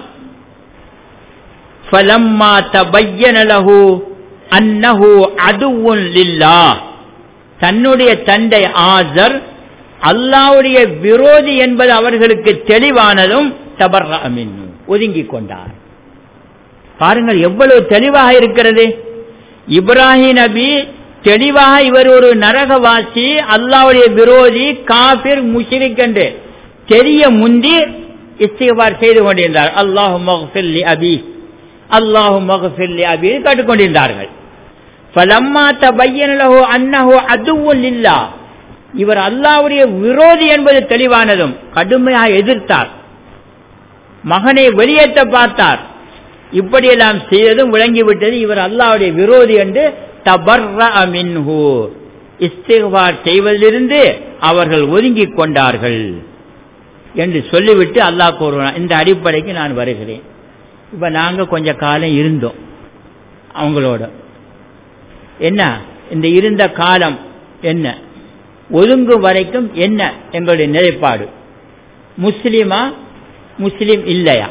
فلما تبين له أنه عدو لله தன்னுடைய தந்தை ஆசர் அல்லாவுடைய விரோதி என்பது அவர்களுக்கு தெளிவானதும் தபர்மின் ஒதுங்கிக் கொண்டார் பாருங்கள் எவ்வளவு தெளிவாக இருக்கிறது இப்ராஹிம் நபி தெளிவாக இவர் ஒரு நரகவாசி அல்லாவுடைய விரோதி காபிர் முஷிரிக் என்று தெரிய முந்தி இஸ்திகபார் செய்து கொண்டிருந்தார் அல்லாஹு மகஃபில்லி அபி அல்லாஹு மகஃபில்லி அபி கேட்டுக்கொண்டிருந்தார்கள் ஃபலம்மா தபையன லஹு அன்னஹு அதுவுல் இல்லா இவர் அல்லாஹ்வுடைய விரோதி என்பது தெளிவானதும் கடுமையாக எதிர்த்தார் மகனை வெளியேற்ற பார்த்தார் இப்படியெல்லாம் செய்ததும் விளங்கிவிட்டது இவர் அல்லாஹ்வுடைய விரோதி என்று தபர்ர மின்ஹு இஸ்திக்பார் செய்வதிலிருந்து அவர்கள் ஒதுங்கிக் கொண்டார்கள் என்று சொல்லிவிட்டு அல்லாஹ் கூறுவான் இந்த அடிப்படைக்கு நான் வருகிறேன் இப்ப நாங்க கொஞ்ச காலம் இருந்தோம் அவங்களோட என்ன இந்த இருந்த காலம் என்ன ஒதுங்கும் வரைக்கும் என்ன எங்களுடைய நிலைப்பாடு முஸ்லிமா முஸ்லிம் இல்லையா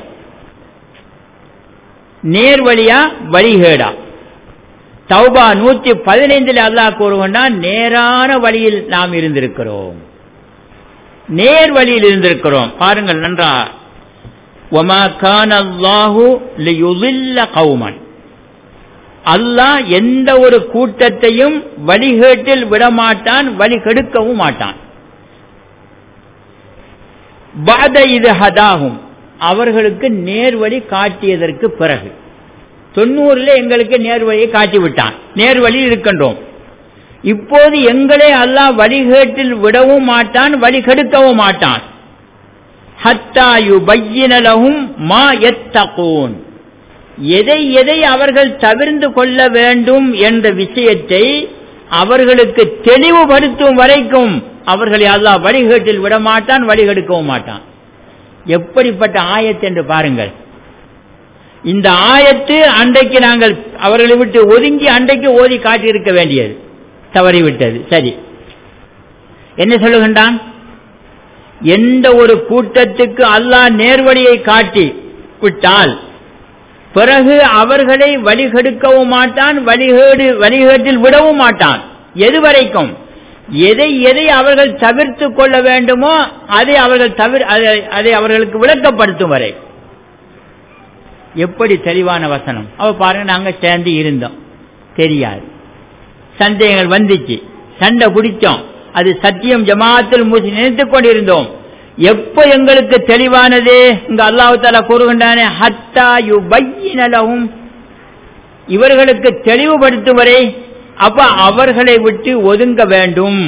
நேர்வழியா வழிகேடா தௌபா நூற்றி பதினைந்தில் அல்லாஹ் கூறுகின்றான் நேரான வழியில் நாம் இருந்திருக்கிறோம் நேர் வழியில் இருந்திருக்கிறோம் பாருங்கள் நன்றா ஒமா கான் அல்லாஹு லியுதில்ல கௌமன் அல்லாஹ் எந்த ஒரு கூட்டத்தையும் வழிகேட்டில் விடமாட்டான் வழி கெடுக்கவும் மாட்டான் பாத இது ஹதாகும் அவர்களுக்கு நேர்வழி காட்டியதற்கு பிறகு தொண்ணூறுல எங்களுக்கு நேர்வழியை காட்டி விட்டான் நேர்வழியில் இருக்கின்றோம் இப்போது எங்களை அல்லாஹ் வழிகேட்டில் விடவும் மாட்டான் வழி கெடுக்கவும் மாட்டான் ஹத்தாயு பையினலகும் மா எத்தகூன் எதை எதை அவர்கள் தவிர்ந்து கொள்ள வேண்டும் என்ற விஷயத்தை அவர்களுக்கு தெளிவுபடுத்தும் வரைக்கும் அவர்களை அல்லாஹ் வழிகேட்டில் விடமாட்டான் வழிகெடுக்கவும் மாட்டான் எப்படிப்பட்ட ஆயத்து என்று பாருங்கள் இந்த ஆயத்து அன்றைக்கு நாங்கள் அவர்களை விட்டு ஒதுங்கி அன்றைக்கு ஓதி காட்டியிருக்க வேண்டியது தவறிவிட்டது சரி என்ன சொல்லுகின்றான் எந்த ஒரு கூட்டத்துக்கு அல்லாஹ் நேர்வழியை காட்டி விட்டால் பிறகு அவர்களை வழிகெடுக்கவும் மாட்டான் வழிகேடு வழிகேட்டில் விடவும் மாட்டான் எதுவரைக்கும் எதை எதை அவர்கள் தவிர்த்து கொள்ள வேண்டுமோ அதை அவர்கள் தவிர அதை அவர்களுக்கு விளக்கப்படுத்தும் வரை எப்படி தெளிவான வசனம் அவ பாருங்க நாங்க சேர்ந்து இருந்தோம் தெரியாது சந்தேகங்கள் வந்துச்சு சண்டை பிடிச்சோம் அது சத்தியம் ஜமாத்தில் மூசி நினைத்துக் கொண்டிருந்தோம் எப்ப எங்களுக்கு தெளிவானது இங்க அல்லாஹு தாலா கூறுகின்றானே ஹத்தா யு பையினலகும் இவர்களுக்கு தெளிவுபடுத்தும் வரை அப்ப அவர்களை விட்டு ஒதுங்க வேண்டும்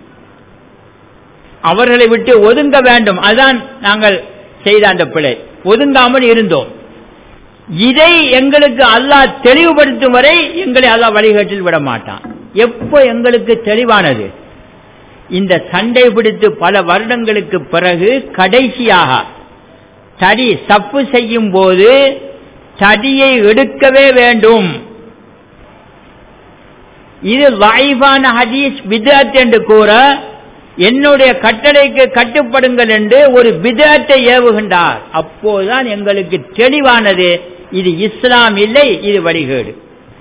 அவர்களை விட்டு ஒதுங்க வேண்டும் அதான் நாங்கள் செய்த அந்த பிழை ஒதுங்காமல் இருந்தோம் இதை எங்களுக்கு அல்லாஹ் தெளிவுபடுத்தும் வரை எங்களை அல்லாஹ் வழிகாட்டில் விட மாட்டான் எப்போ எங்களுக்கு தெளிவானது இந்த சண்டை பிடித்து பல வருடங்களுக்கு பிறகு கடைசியாக தடி தப்பு செய்யும் போது தடியை எடுக்கவே வேண்டும் இது வாய்வான ஹதீஸ் பிதாத் என்று கூற என்னுடைய கட்டளைக்கு கட்டுப்படுங்கள் என்று ஒரு பிதாத்தை ஏவுகின்றார் அப்போதுதான் எங்களுக்கு தெளிவானது இது இஸ்லாம் இல்லை இது வழிகேடு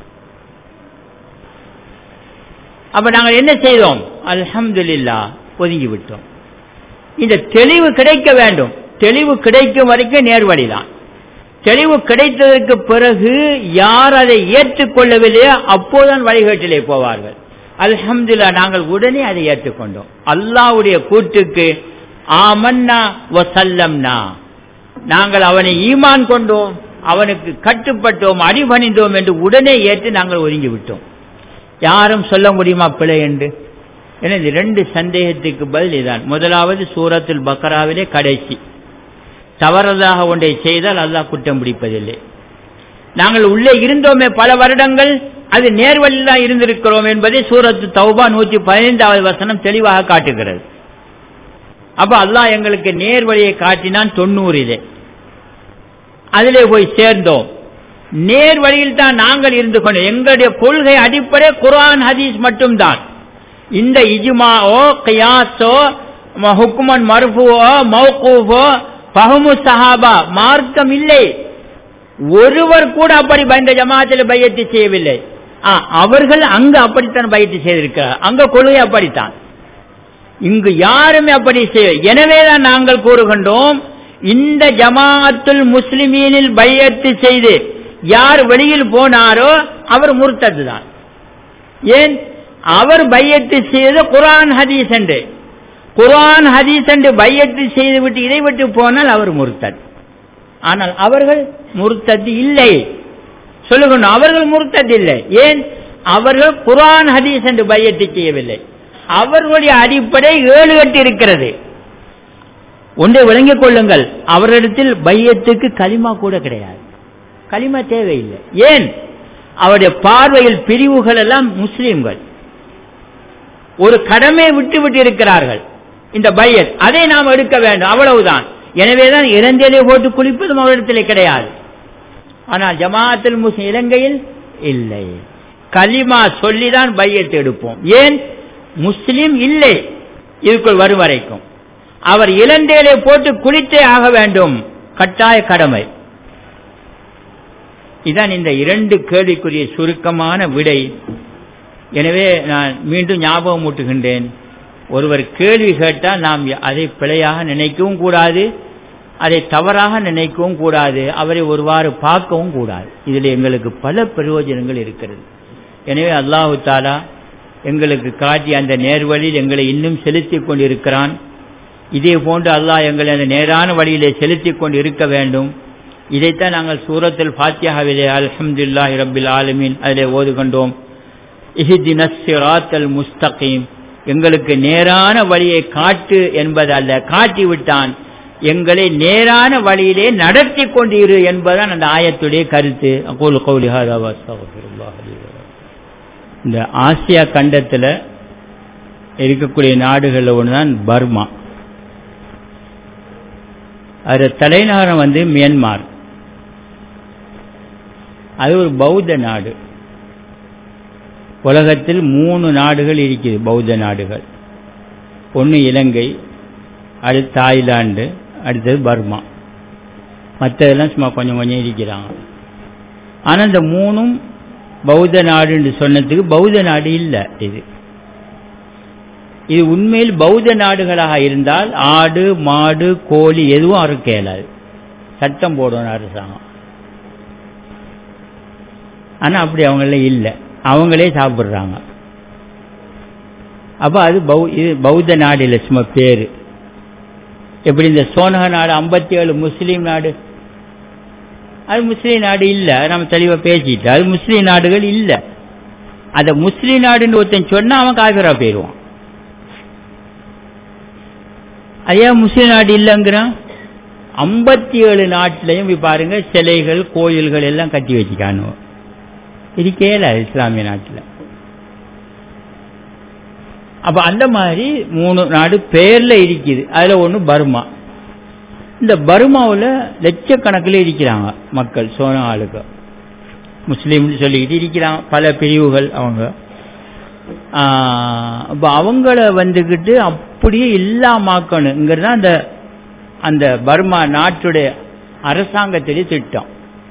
அப்ப நாங்கள் என்ன செய்தோம் அல்ஹம்துலில்லா ஒதுங்கி விட்டோம் இந்த தெளிவு கிடைக்க வேண்டும் தெளிவு கிடைக்கும் வரைக்கும் நேர்வழிதான் தெளிவு கிடைத்ததற்கு பிறகு யார் அதை ஏற்றுக்கொள்ளவில்லையோ அப்போதுதான் வழிகாட்டிலே போவார்கள் அல்ஹம்துல்லா நாங்கள் உடனே அதை ஏற்றுக்கொண்டோம் அல்லாவுடைய கூட்டுக்கு ஆமன்னா வசல்லம்னா நாங்கள் அவனை ஈமான் கொண்டோம் அவனுக்கு கட்டுப்பட்டோம் அடிபணிந்தோம் என்று உடனே ஏற்று நாங்கள் ஒதுங்கி விட்டோம் யாரும் சொல்ல முடியுமா பிழை என்று ஏன்னா இந்த ரெண்டு சந்தேகத்துக்கு பதில் இதான் முதலாவது சூரத்துல் பக்கராவிலே கடைசி தவறதாக ஒன்றை செய்தால் அல்லாஹ் குற்றம் பிடிப்பதில்லை நாங்கள் உள்ளே இருந்தோமே பல வருடங்கள் அது நேர்வழியில் தான் இருந்திருக்கிறோம் என்பதை சூரத்து தௌபா நூற்றி பதினைந்தாவது வசனம் தெளிவாக காட்டுகிறது அப்ப அல்லாஹ் எங்களுக்கு நேர்வழியை காட்டினான் தொண்ணூறிலே அதிலே போய் சேர்ந்தோம் நேர் வழியில் தான் நாங்கள் இருந்து கொண்டோம் எங்களுடைய கொள்கை அடிப்படை குரான் ஹதீஸ் மட்டும்தான் இந்த இஜுமாவோ கியாஸோ ஹுக்குமன் மர்ஃபுவோ மௌகூஃபோ பஹமு சஹாபா மார்க்கம் இல்லை ஒருவர் கூட அப்படி இந்த ஜமாத்தில் பையத்து செய்யவில்லை அவர்கள் அங்கு அப்படித்தான் பயிற்சி செய்திருக்கிறார் அங்க கொள்கை அப்படித்தான் இங்கு யாருமே அப்படி செய்ய எனவேதான் நாங்கள் கூறுகின்றோம் இந்த ஜமாஅத்துல் முஸ்லிமீனில் பையத்து செய்து யார் வெளியில் போனாரோ அவர் முர்த்தது தான் ஏன் அவர் பையத்து செய்து குரான் ஹதீஸ் என்று குரான் ஹதீஸ் என்று பையத்து செய்து விட்டு இதை விட்டு போனால் அவர் முர்த்தத் ஆனால் அவர்கள் முர்த்தது இல்லை சொல்லுகணும் அவர்கள் முர்த்தது இல்லை ஏன் அவர்கள் குரான் ஹதீஸ் என்று பையத்து செய்யவில்லை அவர்களுடைய அடிப்படை ஏழு எட்டு இருக்கிறது ஒன்றை விளங்கிக் கொள்ளுங்கள் அவரிடத்தில் பையத்துக்கு களிமா கூட கிடையாது களிமா தேவையில்லை ஏன் அவருடைய பார்வையில் பிரிவுகள் எல்லாம் முஸ்லிம்கள் ஒரு கடமை விட்டு விட்டு இருக்கிறார்கள் இந்த பையத் அதை நாம் எடுக்க வேண்டும் அவ்வளவுதான் எனவேதான் இறந்தேலே போட்டு குளிப்பதும் அவரிடத்தில் கிடையாது ஆனால் ஜமாஅத்தில் முஸ்லிம் இலங்கையில் இல்லை களிமா சொல்லிதான் பையத்தை எடுப்போம் ஏன் முஸ்லிம் இல்லை இதுக்குள் வரும் வரைக்கும் அவர் இளந்தேலை போட்டு குளித்தே ஆக வேண்டும் கட்டாய கடமை இதான் இந்த இரண்டு கேள்விக்குரிய சுருக்கமான விடை எனவே நான் மீண்டும் ஞாபகம் ஊட்டுகின்றேன் ஒருவர் கேள்வி கேட்டால் நாம் அதை பிழையாக நினைக்கவும் கூடாது அதை தவறாக நினைக்கவும் கூடாது அவரை ஒருவாறு பார்க்கவும் கூடாது இதில் எங்களுக்கு பல பிரயோஜனங்கள் இருக்கிறது எனவே அல்லாஹு தாலா எங்களுக்கு காட்டி அந்த நேர்வழியில் எங்களை இன்னும் செலுத்திக் கொண்டிருக்கிறான் இதே போன்று அல்லாஹ் எங்களை அந்த நேரான வழியிலே செலுத்திக் கொண்டு இருக்க வேண்டும் இதைத்தான் நாங்கள் சூரத்தில் ஃபாத்தியாவிலே அல்ஹம்துல்லாஹி ரபில் ஆலமீன் அதிலே ஓதுகின்றோம் இஹிதினஸ்ஸிராத்தல் முஸ்தகீம் எங்களுக்கு நேரான வழியை காட்டு என்பது அல்ல காட்டி விட்டான் எங்களை நேரான வழியிலே நடத்தி கொண்டிரு என்பதுதான் அந்த ஆயத்துடைய கருத்து அகோல் இந்த ஆசியா கண்டத்தில் இருக்கக்கூடிய நாடுகளில் ஒன்று தான் பர்மா அது தலைநகரம் வந்து மியான்மார் அது ஒரு பௌத்த நாடு உலகத்தில் மூணு நாடுகள் இருக்குது பௌத்த நாடுகள் ஒன்று இலங்கை அடுத்து தாய்லாந்து அடுத்தது பர்மா மற்றதெல்லாம் சும்மா கொஞ்சம் கொஞ்சம் இருக்கிறாங்க ஆனால் இந்த மூணும் பௌத்த நாடுன்னு சொன்னதுக்கு பௌத்த நாடு இல்லை இது இது உண்மையில் பௌத்த நாடுகளாக இருந்தால் ஆடு மாடு கோழி எதுவும் அறுக்க இயலாது சட்டம் போடணும் அரசாங்கம் ஆனால் அப்படி அவங்கள இல்லை அவங்களே சாப்பிட்றாங்க அப்போ அது பௌ இது பௌத்த நாடு இல்லை சும்மா பேர் எப்படி இந்த சோனக நாடு ஐம்பத்தி ஏழு முஸ்லீம் நாடு அது முஸ்லீம் நாடு இல்லை நம்ம தெளிவாக பேசிட்டு அது முஸ்லீம் நாடுகள் இல்லை அதை முஸ்லீம் நாடுன்னு ஒருத்தன் சொன்னால் அவன் காவிரா போயிடுவான் அதே முஸ்லீம் நாடு இல்லைங்கிறான் ஐம்பத்தி ஏழு நாட்டிலையும் போய் பாருங்க சிலைகள் கோயில்கள் எல்லாம் கட்டி வச்சுக்கானு இருக்கேல இஸ்லாமிய நாட்டில் அப்ப அந்த மாதிரி மூணு நாடு பேர்ல இருக்குது அதுல ஒன்று பர்மா இந்த பர்மாவில் லட்சக்கணக்கில் இருக்கிறாங்க மக்கள் சோன ஆளுக்கு முஸ்லீம்னு சொல்லிக்கிட்டு இருக்கிறாங்க பல பிரிவுகள் அவங்க அப்போ அவங்கள வந்துக்கிட்டு அப்படியே இல்லாமாக்கணுங்கிறது தான் அந்த அந்த பர்மா நாட்டுடைய அரசாங்கத்துடைய திட்டம்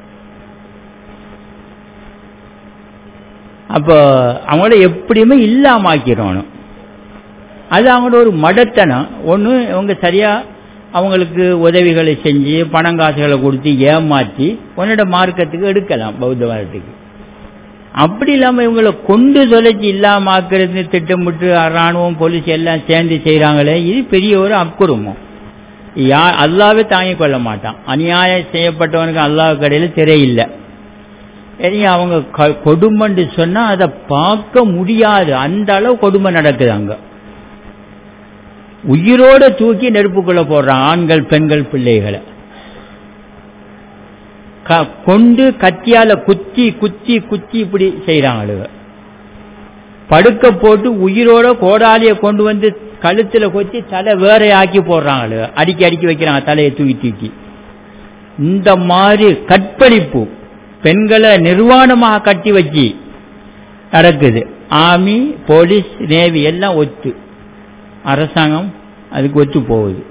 அப்போ அவங்கள எப்படியுமே இல்லாமாக்கிறோணும் அது அவங்களோட ஒரு மடத்தனம் ஒன்று அவங்க சரியாக அவங்களுக்கு உதவிகளை செஞ்சு பணங்காசுகளை கொடுத்து ஏமாற்றி உன்னோட மார்க்கத்துக்கு எடுக்கலாம் பௌத்த மதத்துக்கு அப்படி இல்லாமல் இவங்களை கொண்டு தொலைச்சி இல்லாமாக்குறது திட்டமிட்டு ராணுவம் போலீஸ் எல்லாம் சேர்ந்து செய்கிறாங்களே இது பெரிய ஒரு அக்குறுமம் யா அல்லாவே தாங்கிக் கொள்ள மாட்டான் அநியாயம் செய்யப்பட்டவனுக்கு அல்லாஹ் கடையில் திரையில்லை இனி அவங்க கொடுமைன்னு சொன்னால் அதை பார்க்க முடியாது அந்த அளவு கொடுமை நடக்குது அங்கே உயிரோட தூக்கி நெருப்புக்குள்ள போடுறான் ஆண்கள் பெண்கள் பிள்ளைகளை கொண்டு கத்தியால குத்தி குத்தி குத்தி இப்படி செய்யறாங்க படுக்க போட்டு உயிரோட கோடாலியை கொண்டு வந்து கழுத்துல கொத்தி தலை வேற ஆக்கி போடுறாங்க அடிக்கி அடிக்கி வைக்கிறாங்க தலையை தூக்கி தூக்கி இந்த மாதிரி கற்பழிப்பு பெண்களை நிர்வாணமாக கட்டி வச்சு நடக்குது ஆர்மி போலீஸ் நேவி எல்லாம் ஒத்து அரசாங்கம் அதுக்கு ஒத்து போகுது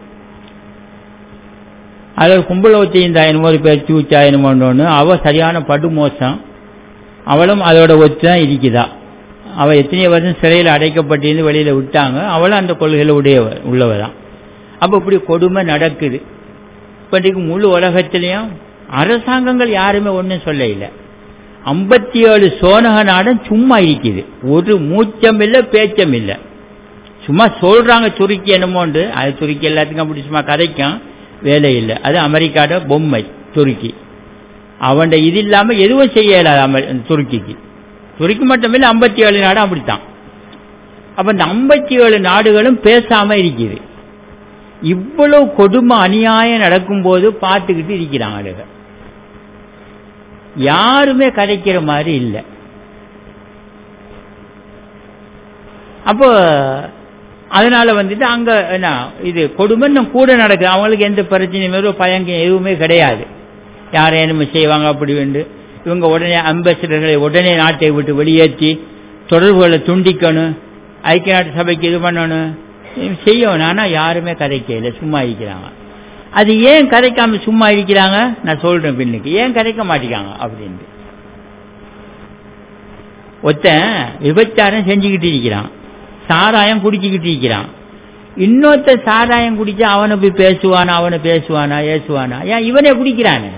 அதில் கும்பல வச்சு இந்த என்னமோ பேர் சூச்சா என்னமோன்னு அவ சரியான படு மோசம் அவளும் அதோட ஒத்து தான் இருக்குதா அவள் எத்தனையோ வருஷம் சிறையில் அடைக்கப்பட்டிருந்து வெளியில் விட்டாங்க அவளும் அந்த கொள்கையில் உடையவ உள்ளவ தான் அப்போ இப்படி கொடுமை நடக்குது இப்போதைக்கு முழு உலகத்திலையும் அரசாங்கங்கள் யாருமே ஒன்றும் சொல்ல இல்லை ஐம்பத்தி ஏழு சோனக நாடும் சும்மா இருக்குது ஒரு மூச்சம் இல்லை பேச்சம் இல்லை சும்மா சொல்றாங்க துருக்கி என்னமோண்டு அது துருக்கி எல்லாத்துக்கும் அப்படி சும்மா கதைக்கும் வேலை இல்லை அது அமெரிக்காட பொம்மை துருக்கி அவன் இது இல்லாமல் எதுவும் செய்ய இயலாது துருக்கிக்கு துருக்கி மட்டும் இல்லை ஐம்பத்தி ஏழு நாடும் அப்படித்தான் அப்ப இந்த ஐம்பத்தி ஏழு நாடுகளும் பேசாம இருக்குது இவ்வளவு கொடுமை அநியாயம் நடக்கும்போது பார்த்துக்கிட்டு இருக்கிறாங்க யாருமே கதைக்கிற மாதிரி இல்லை அப்போ அதனால வந்துட்டு அங்க என்ன இது கொடுமை இன்னும் கூட நடக்குது அவங்களுக்கு எந்த பிரச்சனையும் பயங்க எதுவுமே கிடையாது யாரும் என்னமோ செய்வாங்க அப்படி வேண்டு இவங்க உடனே அம்பாசிடர்களை உடனே நாட்டை விட்டு வெளியேற்றி தொடர்புகளை துண்டிக்கணும் ஐக்கிய நாட்டு சபைக்கு இது பண்ணணும் செய்யணும் ஆனால் யாருமே கதைக்கல சும்மா இருக்கிறாங்க அது ஏன் கதைக்காம சும்மா இருக்கிறாங்க நான் சொல்றேன் பின்னுக்கு ஏன் கதைக்க மாட்டேங்காங்க அப்படின்ட்டு ஒருத்தன் விபச்சாரம் செஞ்சுக்கிட்டு இருக்கிறான் சாராயம் குடிச்சுக்கிட்டு இருக்கிறான் இன்னொருத்த சாராயம் குடிச்சா அவனை போய் பேசுவானா அவனை பேசுவானா ஏசுவானா ஏன் இவனே குடிக்கிறானே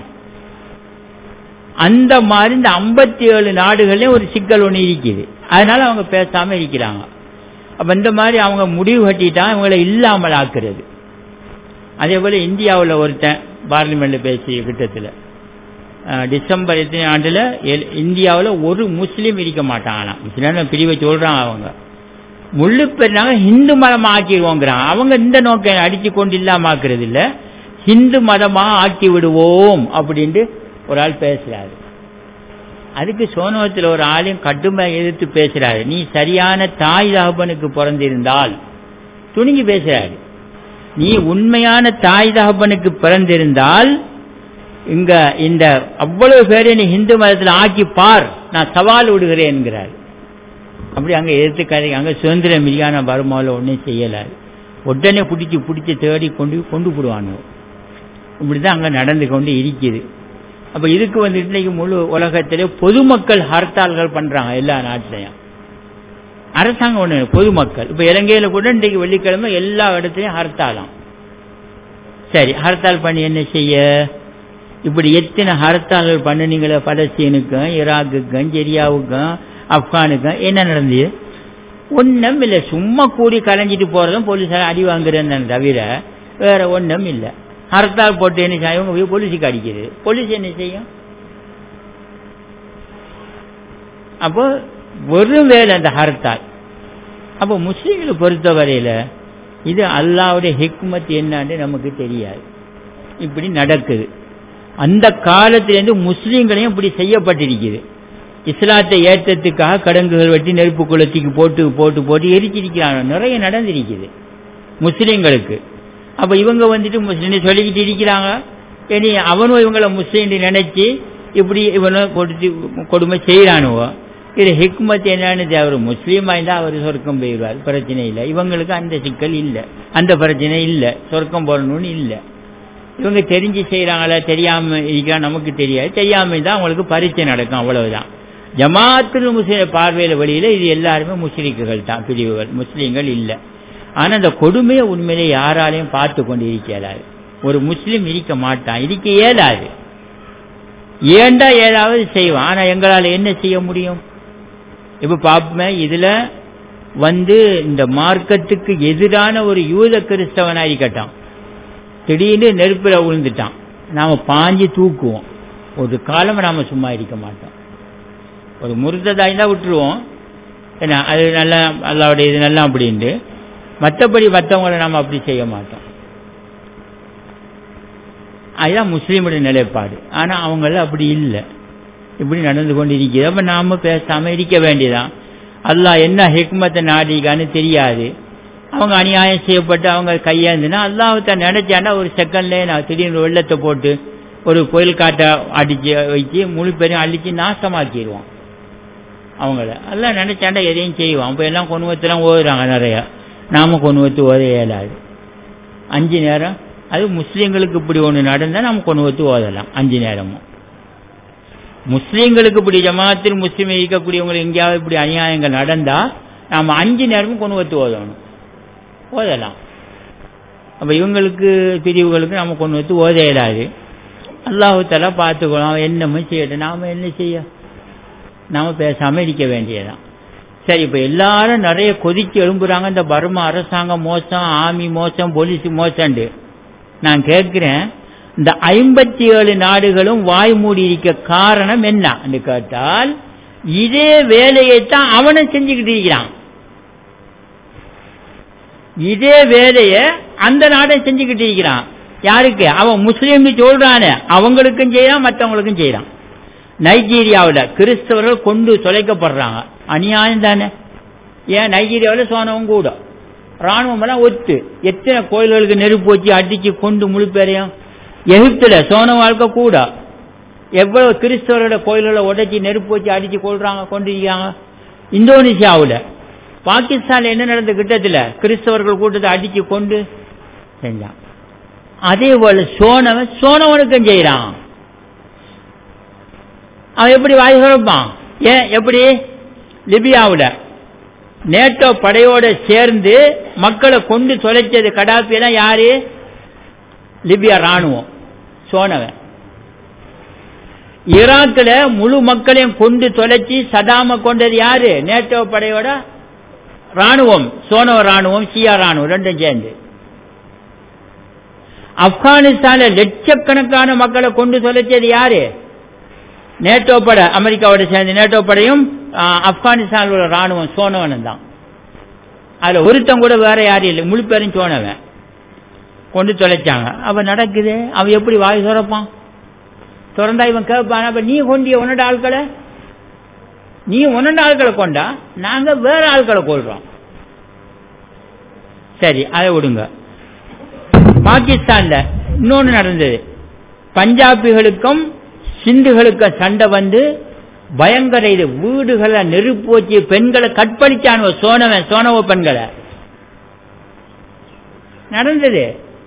அந்த மாதிரி இந்த ஐம்பத்தி ஏழு நாடுகள்லயும் ஒரு சிக்கல் ஒன்று இருக்குது அதனால அவங்க பேசாம இருக்கிறாங்க அப்ப இந்த மாதிரி அவங்க முடிவு கட்டிட்டா இவங்களை இல்லாமல் ஆக்குறது அதே போல இந்தியாவில் ஒருத்தன் பார்லிமெண்ட்ல பேசிய கிட்டத்தில் டிசம்பர் எத்தனை ஆண்டுல இந்தியாவில் ஒரு முஸ்லீம் இருக்க மாட்டாங்களாம் முஸ்லீம் பிரிவை சொல்றாங்க அவங்க முள்ளு பெருனாங்க ஹிந்து மதமா ஆக்கிடுவோங்கிறாங்க அவங்க இந்த நோக்கம் அடிச்சு கொண்டு இல்லாம ஆக்குறது இல்ல ஹிந்து மதமா ஆக்கி விடுவோம் அப்படின்ட்டு ஒரு ஆள் பேசுறாரு அதுக்கு சோனவத்தில் ஒரு ஆளையும் கடுமை எதிர்த்து பேசுறாரு நீ சரியான தாய் தகப்பனுக்கு பிறந்திருந்தால் துணிஞ்சு பேசுறாரு நீ உண்மையான தாய் தகப்பனுக்கு பிறந்திருந்தால் இங்க இந்த அவ்வளவு பேரை நீ இந்து மதத்தில் ஆக்கி பார் நான் சவால் விடுகிறேன்கிறார் அப்படி அங்க எதிர்த்து கதை அங்க சுதந்திர மிதியான வருமாவில் ஒன்றும் செய்யலாது உடனே பிடிச்சி பிடிச்சி தேடி கொண்டு கொண்டு போடுவானு இப்படிதான் அங்க நடந்து கொண்டு இருக்குது அப்ப இதுக்கு வந்து இன்னைக்கு முழு உலகத்திலே பொதுமக்கள் ஹர்த்தால்கள் பண்றாங்க எல்லா நாட்டிலையும் அரசாங்கம் ஒண்ணு பொதுமக்கள் இப்ப இலங்கையில கூட இன்றைக்கு வெள்ளிக்கிழமை எல்லா இடத்துலயும் ஹர்த்தாலாம் சரி ஹர்த்தால் பண்ணி என்ன செய்ய இப்படி எத்தனை ஹர்த்தால்கள் பண்ணுனீங்களே பலஸ்தீனுக்கும் ஈராக்குக்கும் சிரியாவுக்கும் ஆப்கானுக்கும் என்ன நடந்தது ஒன்றும் இல்லை சும்மா கூடி கலைஞ்சிட்டு போறதும் போலீஸார் அடி வாங்குறேன்னு தவிர வேற ஒன்றும் இல்லை ஹர்த்தால் போட்டு என்ன செய்யும் இவங்க போய் போலீஸுக்கு அடிக்குது போலீஸ் என்ன செய்யும் அப்போ வெறும் வேலை அந்த ஹர்த்தால் அப்போ முஸ்லீம்களை பொறுத்த வரையில இது அல்லாவுடைய ஹிக்மத் என்னன்னு நமக்கு தெரியாது இப்படி நடக்குது அந்த காலத்திலேருந்து முஸ்லீம்களையும் இப்படி செய்யப்பட்டிருக்குது இஸ்லாத்தை ஏற்றத்துக்காக கடங்குகள் வெட்டி நெருப்பு குளத்துக்கு போட்டு போட்டு போட்டு எரிச்சிருக்கிறாங்க நிறைய நடந்திருக்குது முஸ்லீம்களுக்கு அப்ப இவங்க வந்துட்டு முஸ்லீம் சொல்லிக்கிட்டு இருக்கிறாங்க இனி அவனும் இவங்கள முஸ்லீம் நினைச்சு இப்படி இவனும் கொடுத்து கொடுமை செய்யறானுவோ இது ஹிக்மத் என்னன்னு அவர் முஸ்லீமா இருந்தா அவர் சொர்க்கம் போயிடுவார் பிரச்சனை இல்லை இவங்களுக்கு அந்த சிக்கல் இல்லை அந்த பிரச்சனை இல்லை சொர்க்கம் போடணும்னு இல்லை இவங்க தெரிஞ்சு செய்யறாங்களா தெரியாம இருக்கா நமக்கு தெரியாது தெரியாம இருந்தா அவங்களுக்கு பரீட்சை நடக்கும் அவ்வளவுதான் ஜமாத்துல் முஸ்லீம் பார்வையில வழியில இது எல்லாருமே முஸ்லீம்கள் தான் பிரிவுகள் முஸ்லீம்கள் இல்லை ஆனா அந்த கொடுமையை உண்மையிலே யாராலையும் பார்த்து கொண்டு இருக்கிறாரு ஒரு முஸ்லீம் இருக்க மாட்டான் இருக்க இயலாது ஏண்டா ஏதாவது செய்வான் ஆனா எங்களால் என்ன செய்ய முடியும் இப்ப பாப்போமே இதுல வந்து இந்த மார்க்கத்துக்கு எதிரான ஒரு யூத கிறிஸ்தவனா இருக்கட்டான் திடீர்னு நெருப்புல விழுந்துட்டான் நாம பாஞ்சு தூக்குவோம் ஒரு காலம் நாம சும்மா இருக்க மாட்டோம் ஒரு முருத்ததாய் தான் விட்டுருவோம் ஏன்னா அது நல்லா அல்லாவுடைய இது நல்லா அப்படின்ட்டு மற்றபடி மற்றவங்களை நாம் அப்படி செய்ய மாட்டோம் அதுதான் முஸ்லீமுடைய நிலைப்பாடு ஆனால் அவங்கள அப்படி இல்லை இப்படி நடந்து கொண்டு இருக்குது அப்போ நாம் பேசாமல் இருக்க வேண்டியதான் அல்லாஹ் என்ன ஹெக்மத்தை நாடிக்கான்னு தெரியாது அவங்க அநியாயம் செய்யப்பட்டு அவங்க கையாந்துனா அல்லாஹத்தை நினைச்சாண்டா ஒரு செகண்ட்லேயே நான் திடீர்னு வெள்ளத்தை போட்டு ஒரு கோயில் காட்டை அடிச்சு வச்சு முழு பேரையும் அழிச்சு நாசமாக்கிடுவோம் அவங்கள எல்லாம் நினைச்சாண்டா எதையும் செய்வோம் இப்போ எல்லாம் கொணுவத்தெல்லாம் ஓதுறாங்க நிறையா நாம கொணுவத்து ஓத இயலாது அஞ்சு நேரம் அது முஸ்லீம்களுக்கு இப்படி ஒன்று நடந்தால் நம்ம கொணுவத்து ஓதலாம் அஞ்சு நேரமும் முஸ்லீம்களுக்கு இப்படி ஜமாத்தில் முஸ்லீம் இருக்கக்கூடியவங்களுக்கு எங்கேயாவது இப்படி அநியாயங்கள் நடந்தால் நாம் அஞ்சு நேரமும் கொணுவத்து ஓதணும் ஓதலாம் அப்போ இவங்களுக்கு பிரிவுகளுக்கு நம்ம கொண்டு வந்து ஓத இயலாது அல்லாஹுத்தலா பார்த்துக்கணும் அவன் என்னமோ செய்யட்டும் நாம் என்ன செய்ய நாம் பேசாமல் இருக்க வேண்டியதான் சரி இப்போ எல்லாரும் நிறைய கொதிச்சு எழும்புறாங்க இந்த பர்மா அரசாங்கம் மோசம் ஆமி மோசம் போலீஸ் மோசண்டு நான் கேட்குறேன் இந்த ஐம்பத்தி ஏழு நாடுகளும் வாய் மூடி இருக்க காரணம் என்ன கேட்டால் இதே வேலையைத்தான் அவனும் செஞ்சுக்கிட்டு இருக்கிறான் இதே வேலைய அந்த நாடை செஞ்சுக்கிட்டு இருக்கிறான் யாருக்கு அவன் முஸ்லீம் சொல்றானே அவங்களுக்கும் செய்யறான் மற்றவங்களுக்கும் செய்யறான் நைஜீரியாவில் கிறிஸ்தவர்கள் கொண்டு தொலைக்கப்படுறாங்க அநியாயம் தானே ஏன் நைஜீரியாவில் சோனவும் கூட ராணுவம் எல்லாம் ஒத்து எத்தனை கோயில்களுக்கு நெருப்பு வச்சு அடிச்சு கொண்டு முழு பேரையும் எகிப்துல சோன வாழ்க்கை கூட எவ்வளவு கிறிஸ்தவரோட கோயில்களை உடைச்சி நெருப்பு வச்சு அடிச்சு கொள்றாங்க கொண்டிருக்காங்க இந்தோனேஷியாவில் பாகிஸ்தான்ல என்ன நடந்த கிட்டத்தில் கிறிஸ்தவர்கள் கூட்டத்தை அடிச்சு கொண்டு செஞ்சான் அதே போல சோனவன் சோனவனுக்கும் செய்யறான் அவன் எப்படி வாய் சுரப்பான் ஏன் எப்படி லிபியாவில் நேட்டோ படையோட சேர்ந்து மக்களை கொண்டு தொலைச்சது கடாப்பியெல்லாம் யாரு லிபியா ராணுவம் சோனவன் ஈராக்கில் முழு மக்களையும் கொண்டு தொலைச்சி சதாம கொண்டது யாரு நேட்டோ படையோட ராணுவம் சோனவ ராணுவம் சியா ராணுவம் ரெண்டும் சேர்ந்து ஆப்கானிஸ்தான்ல லட்சக்கணக்கான மக்களை கொண்டு தொலைச்சது யாரு நேட்டோ படை அமெரிக்காவோட சேர்ந்து நேட்டோ படையும் ஆப்கானிஸ்தான் உள்ள ராணுவம் சோனவனும் தான் அதுல ஒருத்தன் கூட வேற யாரும் இல்லை முழு பேரும் சோனவன் கொண்டு தொலைச்சாங்க அப்ப நடக்குது அவன் எப்படி வாய் சுரப்பான் திறந்தா இவன் கேட்பான் அப்ப நீ கொண்டிய உன்னோட ஆட்களை நீ உன்னோட ஆட்களை கொண்டா நாங்க வேற ஆட்களை கொள்றோம் சரி அதை விடுங்க பாகிஸ்தான்ல இன்னொன்னு நடந்தது பஞ்சாபிகளுக்கும் சிந்துகளுக்கும் சண்டை வந்து பயங்கர இது வீடுகளை நெருப்பு வச்சு பெண்களை கற்பழிச்சானுவ சோனவன் சோனவ பெண்களை நடந்தது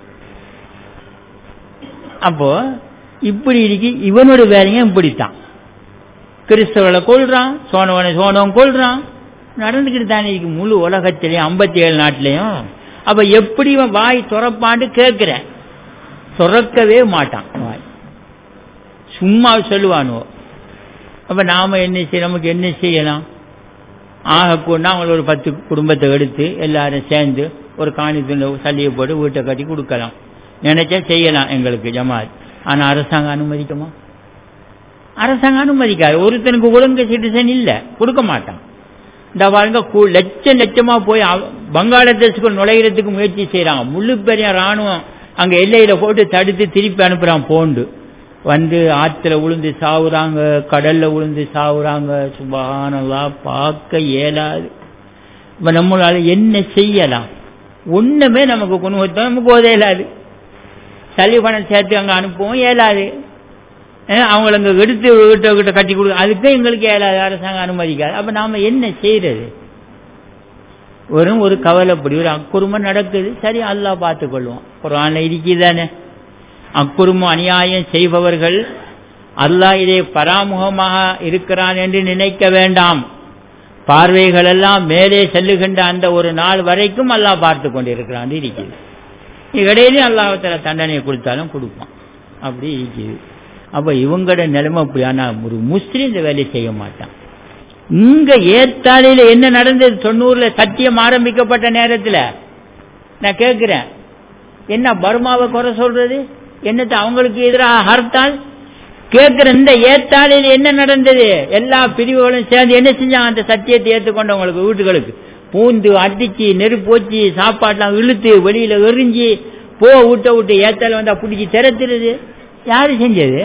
அப்போ இப்படி இருக்கு இவனோட வேலையும் இப்படித்தான் கிறிஸ்தவர்களை கொள்றான் சோனவனை சோனவன் கொள்றான் நடந்துக்கிட்டு தானே இருக்கு முழு உலகத்திலையும் ஐம்பத்தி ஏழு நாட்டிலையும் அப்ப எப்படி இவன் வாய் துறப்பான்னு கேட்கிறேன் துறக்கவே மாட்டான் வாய் சும்மா சொல்லுவானுவோ அப்ப நாம என்ன செய்ய நமக்கு என்ன செய்யலாம் ஆக கூட அவங்கள ஒரு பத்து குடும்பத்தை எடுத்து எல்லாரும் சேர்ந்து ஒரு காணி துண்டை சல்லியை போட்டு வீட்டை கட்டி கொடுக்கலாம் நினைச்சா செய்யலாம் எங்களுக்கு ஜமாத் ஆனா அரசாங்கம் அனுமதிக்குமா அரசாங்கம் அனுமதிக்காது ஒருத்தனுக்கு ஒழுங்கு சிட்டிசன் இல்ல கொடுக்க மாட்டான் இந்த பாருங்க லட்சம் லட்சமா போய் பங்களாதேஷுக்குள் நுழைகிறதுக்கு முயற்சி செய்யறாங்க முழு பெரிய ராணுவம் அங்க எல்லையில போட்டு தடுத்து திருப்பி அனுப்புறான் போண்டு வந்து ஆத்துல விழுந்து சாவுறாங்க கடல்ல விழுந்து சாவுறாங்க சுபகானல்லா பார்க்க இயலாது இப்ப நம்மளால என்ன செய்யலாம் ஒண்ணுமே நமக்கு கொண்டு நமக்கு உதயலாது சல்லி பணம் சேர்த்து அங்க அனுப்பவும் இயலாது அவங்கள அங்க எடுத்து வீட்டை கிட்ட கட்டி கொடுக்க அதுக்கும் எங்களுக்கு இயலாது அரசாங்கம் அனுமதிக்காது அப்ப நாம என்ன செய்யறது வெறும் ஒரு கவலைப்படி ஒரு அக்குறுமம் நடக்குது சரி அல்லா பார்த்து கொள்வோம் குரான்ல இருக்குதானே அக்குறுமம் அநியாயம் செய்பவர்கள் அல்லாஹ் இதை பராமுகமாக இருக்கிறான் என்று நினைக்க வேண்டாம் பார்வைகள் எல்லாம் மேலே செல்லுகின்ற அந்த ஒரு நாள் வரைக்கும் அல்லாஹ் பார்த்து கொண்டிருக்கிறான் இருக்குது இடையிலே அல்லாஹத்துல தண்டனையை கொடுத்தாலும் கொடுப்பான் அப்படி இருக்குது அப்ப இவங்களோட நிலைமை அப்படி ஆனா ஒரு முஸ்லீம் இந்த வேலையை செய்ய மாட்டான் இங்க ஏத்தாலையில என்ன நடந்தது தொண்ணூறுல சத்தியம் ஆரம்பிக்கப்பட்ட நேரத்தில் நான் கேட்கிறேன் என்ன பர்மாவை குறை சொல்றது என்னத்தை அவங்களுக்கு எதிராக ஹர்த்தால் கேட்கிற இந்த ஏத்தாலையில் என்ன நடந்தது எல்லா பிரிவுகளும் சேர்ந்து என்ன செஞ்சாங்க அந்த சத்தியத்தை ஏற்றுக்கொண்டவங்களுக்கு வீட்டுகளுக்கு பூந்து அடிச்சு நெருப்பு வச்சு சாப்பாட்டெல்லாம் இழுத்து வெளியில எரிஞ்சு போ விட்ட விட்டு ஏத்தால வந்தா பிடிச்சி திறத்துறது யாரு செஞ்சது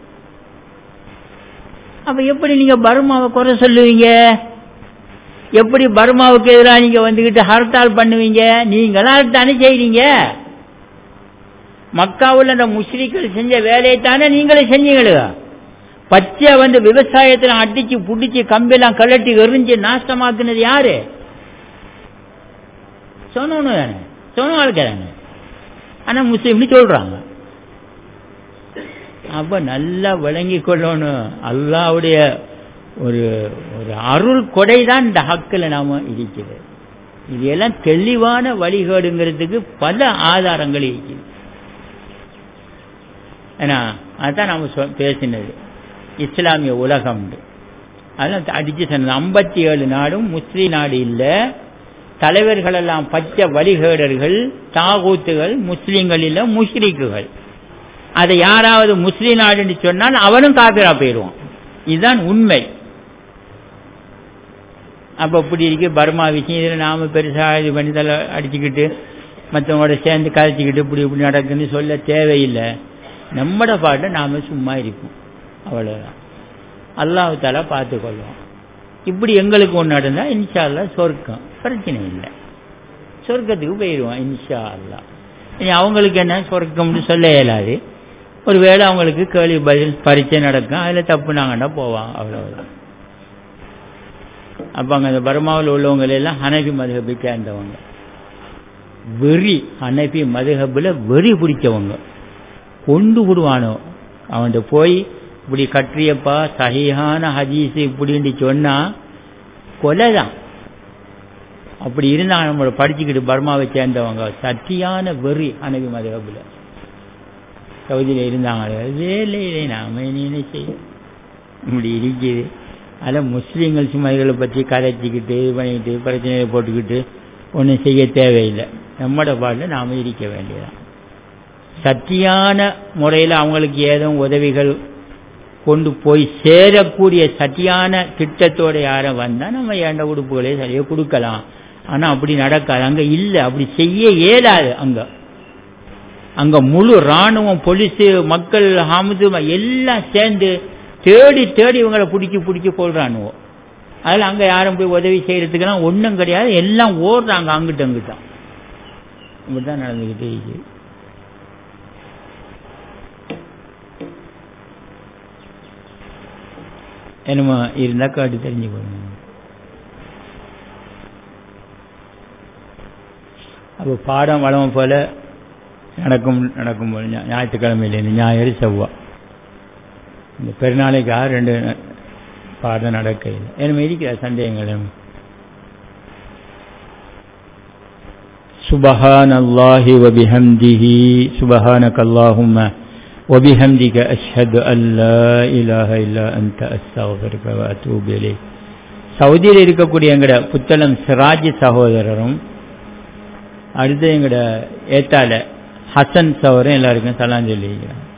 அப்ப எப்படி நீங்க பர்மாவை குறை சொல்லுவீங்க எப்படி பர்மாவுக்கு எதிராக நீங்க வந்துகிட்டு ஹர்த்தால் பண்ணுவீங்க நீங்களாம் தானே செய்றீங்க மக்காவில் அந்த முஸ்லிக்கள் செஞ்ச வேலையை தானே நீங்களும் செஞ்சீங்களா பச்சை வந்து விவசாயத்தில் அடிச்சு புடிச்சு கம்பெல்லாம் கலட்டி எரிஞ்சு நாசமாக்குனது யாரு சொன்னோன்னு தானே சொன்ன வாழ்க்கை தானே ஆனா முஸ்லீம்னு சொல்றாங்க அப்ப நல்லா விளங்கி கொள்ளணும் அல்லாவுடைய ஒரு ஒரு அருள் கொடை தான் இந்த ஹக்கில் நாம இருக்கிறது இது எல்லாம் தெளிவான வழிகேடுங்கிறதுக்கு பல ஆதாரங்கள் இருக்குது ஏன்னா அதுதான் நாம பேசினது இஸ்லாமிய உலகம் அதெல்லாம் அடிச்சு சொன்னது ஐம்பத்தி ஏழு நாடும் முஸ்லீம் நாடு இல்லை தலைவர்கள் எல்லாம் பச்சை வழிகேடர்கள் தாகூத்துகள் முஸ்லீம்கள் இல்லை முஷ்ரிக்குகள் அதை யாராவது முஸ்லீம் நாடுன்னு சொன்னால் அவனும் காப்பிரா போயிடுவான் இதுதான் உண்மை அப்ப இப்படி இருக்கு பர்மா விஷயம் இதில் நாம பெருசா இது பண்ணி தலை அடிச்சுக்கிட்டு மற்றவங்களோட சேர்ந்து கதைச்சிக்கிட்டு இப்படி இப்படி நடக்குன்னு சொல்ல தேவையில்லை நம்மட பாட்டை நாம சும்மா இருப்போம் அவ்வளவுதான் அல்லாஹு தாலா பார்த்து கொள்வோம் இப்படி எங்களுக்கு ஒன்று நடந்தா இன்ஷா அல்லா சொர்க்கம் பிரச்சனை இல்லை சொர்க்கத்துக்கு போயிடுவோம் இன்ஷா அல்லா இனி அவங்களுக்கு என்ன சொர்க்கம்னு சொல்ல இயலாது ஒருவேளை அவங்களுக்கு கேள்வி பதில் பரீட்சை நடக்கும் அதில் தப்புனாங்கன்னா போவாங்க அவ்வளவுதான் அப்போ அங்கே அந்த பர்மாவில் உள்ளவங்க எல்லாம் ஹனபி மதுகபை சேர்ந்தவங்க வெறி ஹனபி மதுகபில் வெறி பிடிச்சவங்க கொண்டு விடுவானோ அவன்கிட்ட போய் இப்படி கற்றியப்பா சகிஹான ஹதீஸ் இப்படின்னு சொன்னா கொலைதான் அப்படி இருந்தா நம்மளை படிச்சுக்கிட்டு பர்மாவை சேர்ந்தவங்க சத்தியான வெறி அனபி மதுகபில் சவுதியில் இருந்தாங்க வேலை இல்லை நாம என்ன செய்ய இப்படி இருக்குது அதில் முஸ்லீம்கள் சும்மா இதில் பற்றி கதைச்சிக்கிட்டு இது பண்ணிக்கிட்டு பிரச்சனையை போட்டுக்கிட்டு ஒன்றும் செய்ய தேவையில்லை நம்மட பாட்டில் நாம் இருக்க வேண்டியதான் சத்தியான முறையில் அவங்களுக்கு ஏதோ உதவிகள் கொண்டு போய் சேரக்கூடிய சத்தியான திட்டத்தோட யாரும் வந்தால் நம்ம ஏண்ட உடுப்புகளே சரியாக கொடுக்கலாம் ஆனால் அப்படி நடக்காது அங்கே இல்லை அப்படி செய்ய இயலாது அங்கே அங்கே முழு இராணுவம் போலீஸு மக்கள் ஹாமது எல்லாம் சேர்ந்து தேடி தேடி இவங்களை பிடிச்சி பிடிச்சி போடுறானுவோ அதில் அங்கே யாரும் போய் உதவி செய்யறதுக்கெல்லாம் ஒன்றும் கிடையாது எல்லாம் ஓடுறாங்க அங்கிட்ட அங்கிட்டான் இப்படி தான் நடந்துக்கிட்டே இருக்கு என்னமோ இருந்தா காட்டு தெரிஞ்சுக்கணும் அப்போ பாடம் வளம் போல நடக்கும் நடக்கும் போது ஞாயிற்றுக்கிழமையிலேருந்து ஞாயிறு செவ்வாய் இந்த பெருநாளைக்காக ரெண்டு பாடம் நடக்கையில் என்ன இருக்கிற சந்தேகங்கள் سبحان الله وبحمده سبحانك اللهم وبحمدك أشهد أن لا إله إلا أنت أستغفرك وأتوب إليك சவுதியில் இருக்கக்கூடிய எங்கட புத்தளம் சிராஜ் சகோதரரும் அடுத்து எங்கட ஏத்தால ஹசன் சவரும் எல்லாருக்கும் சலாம் சொல்லியிருக்கிறான்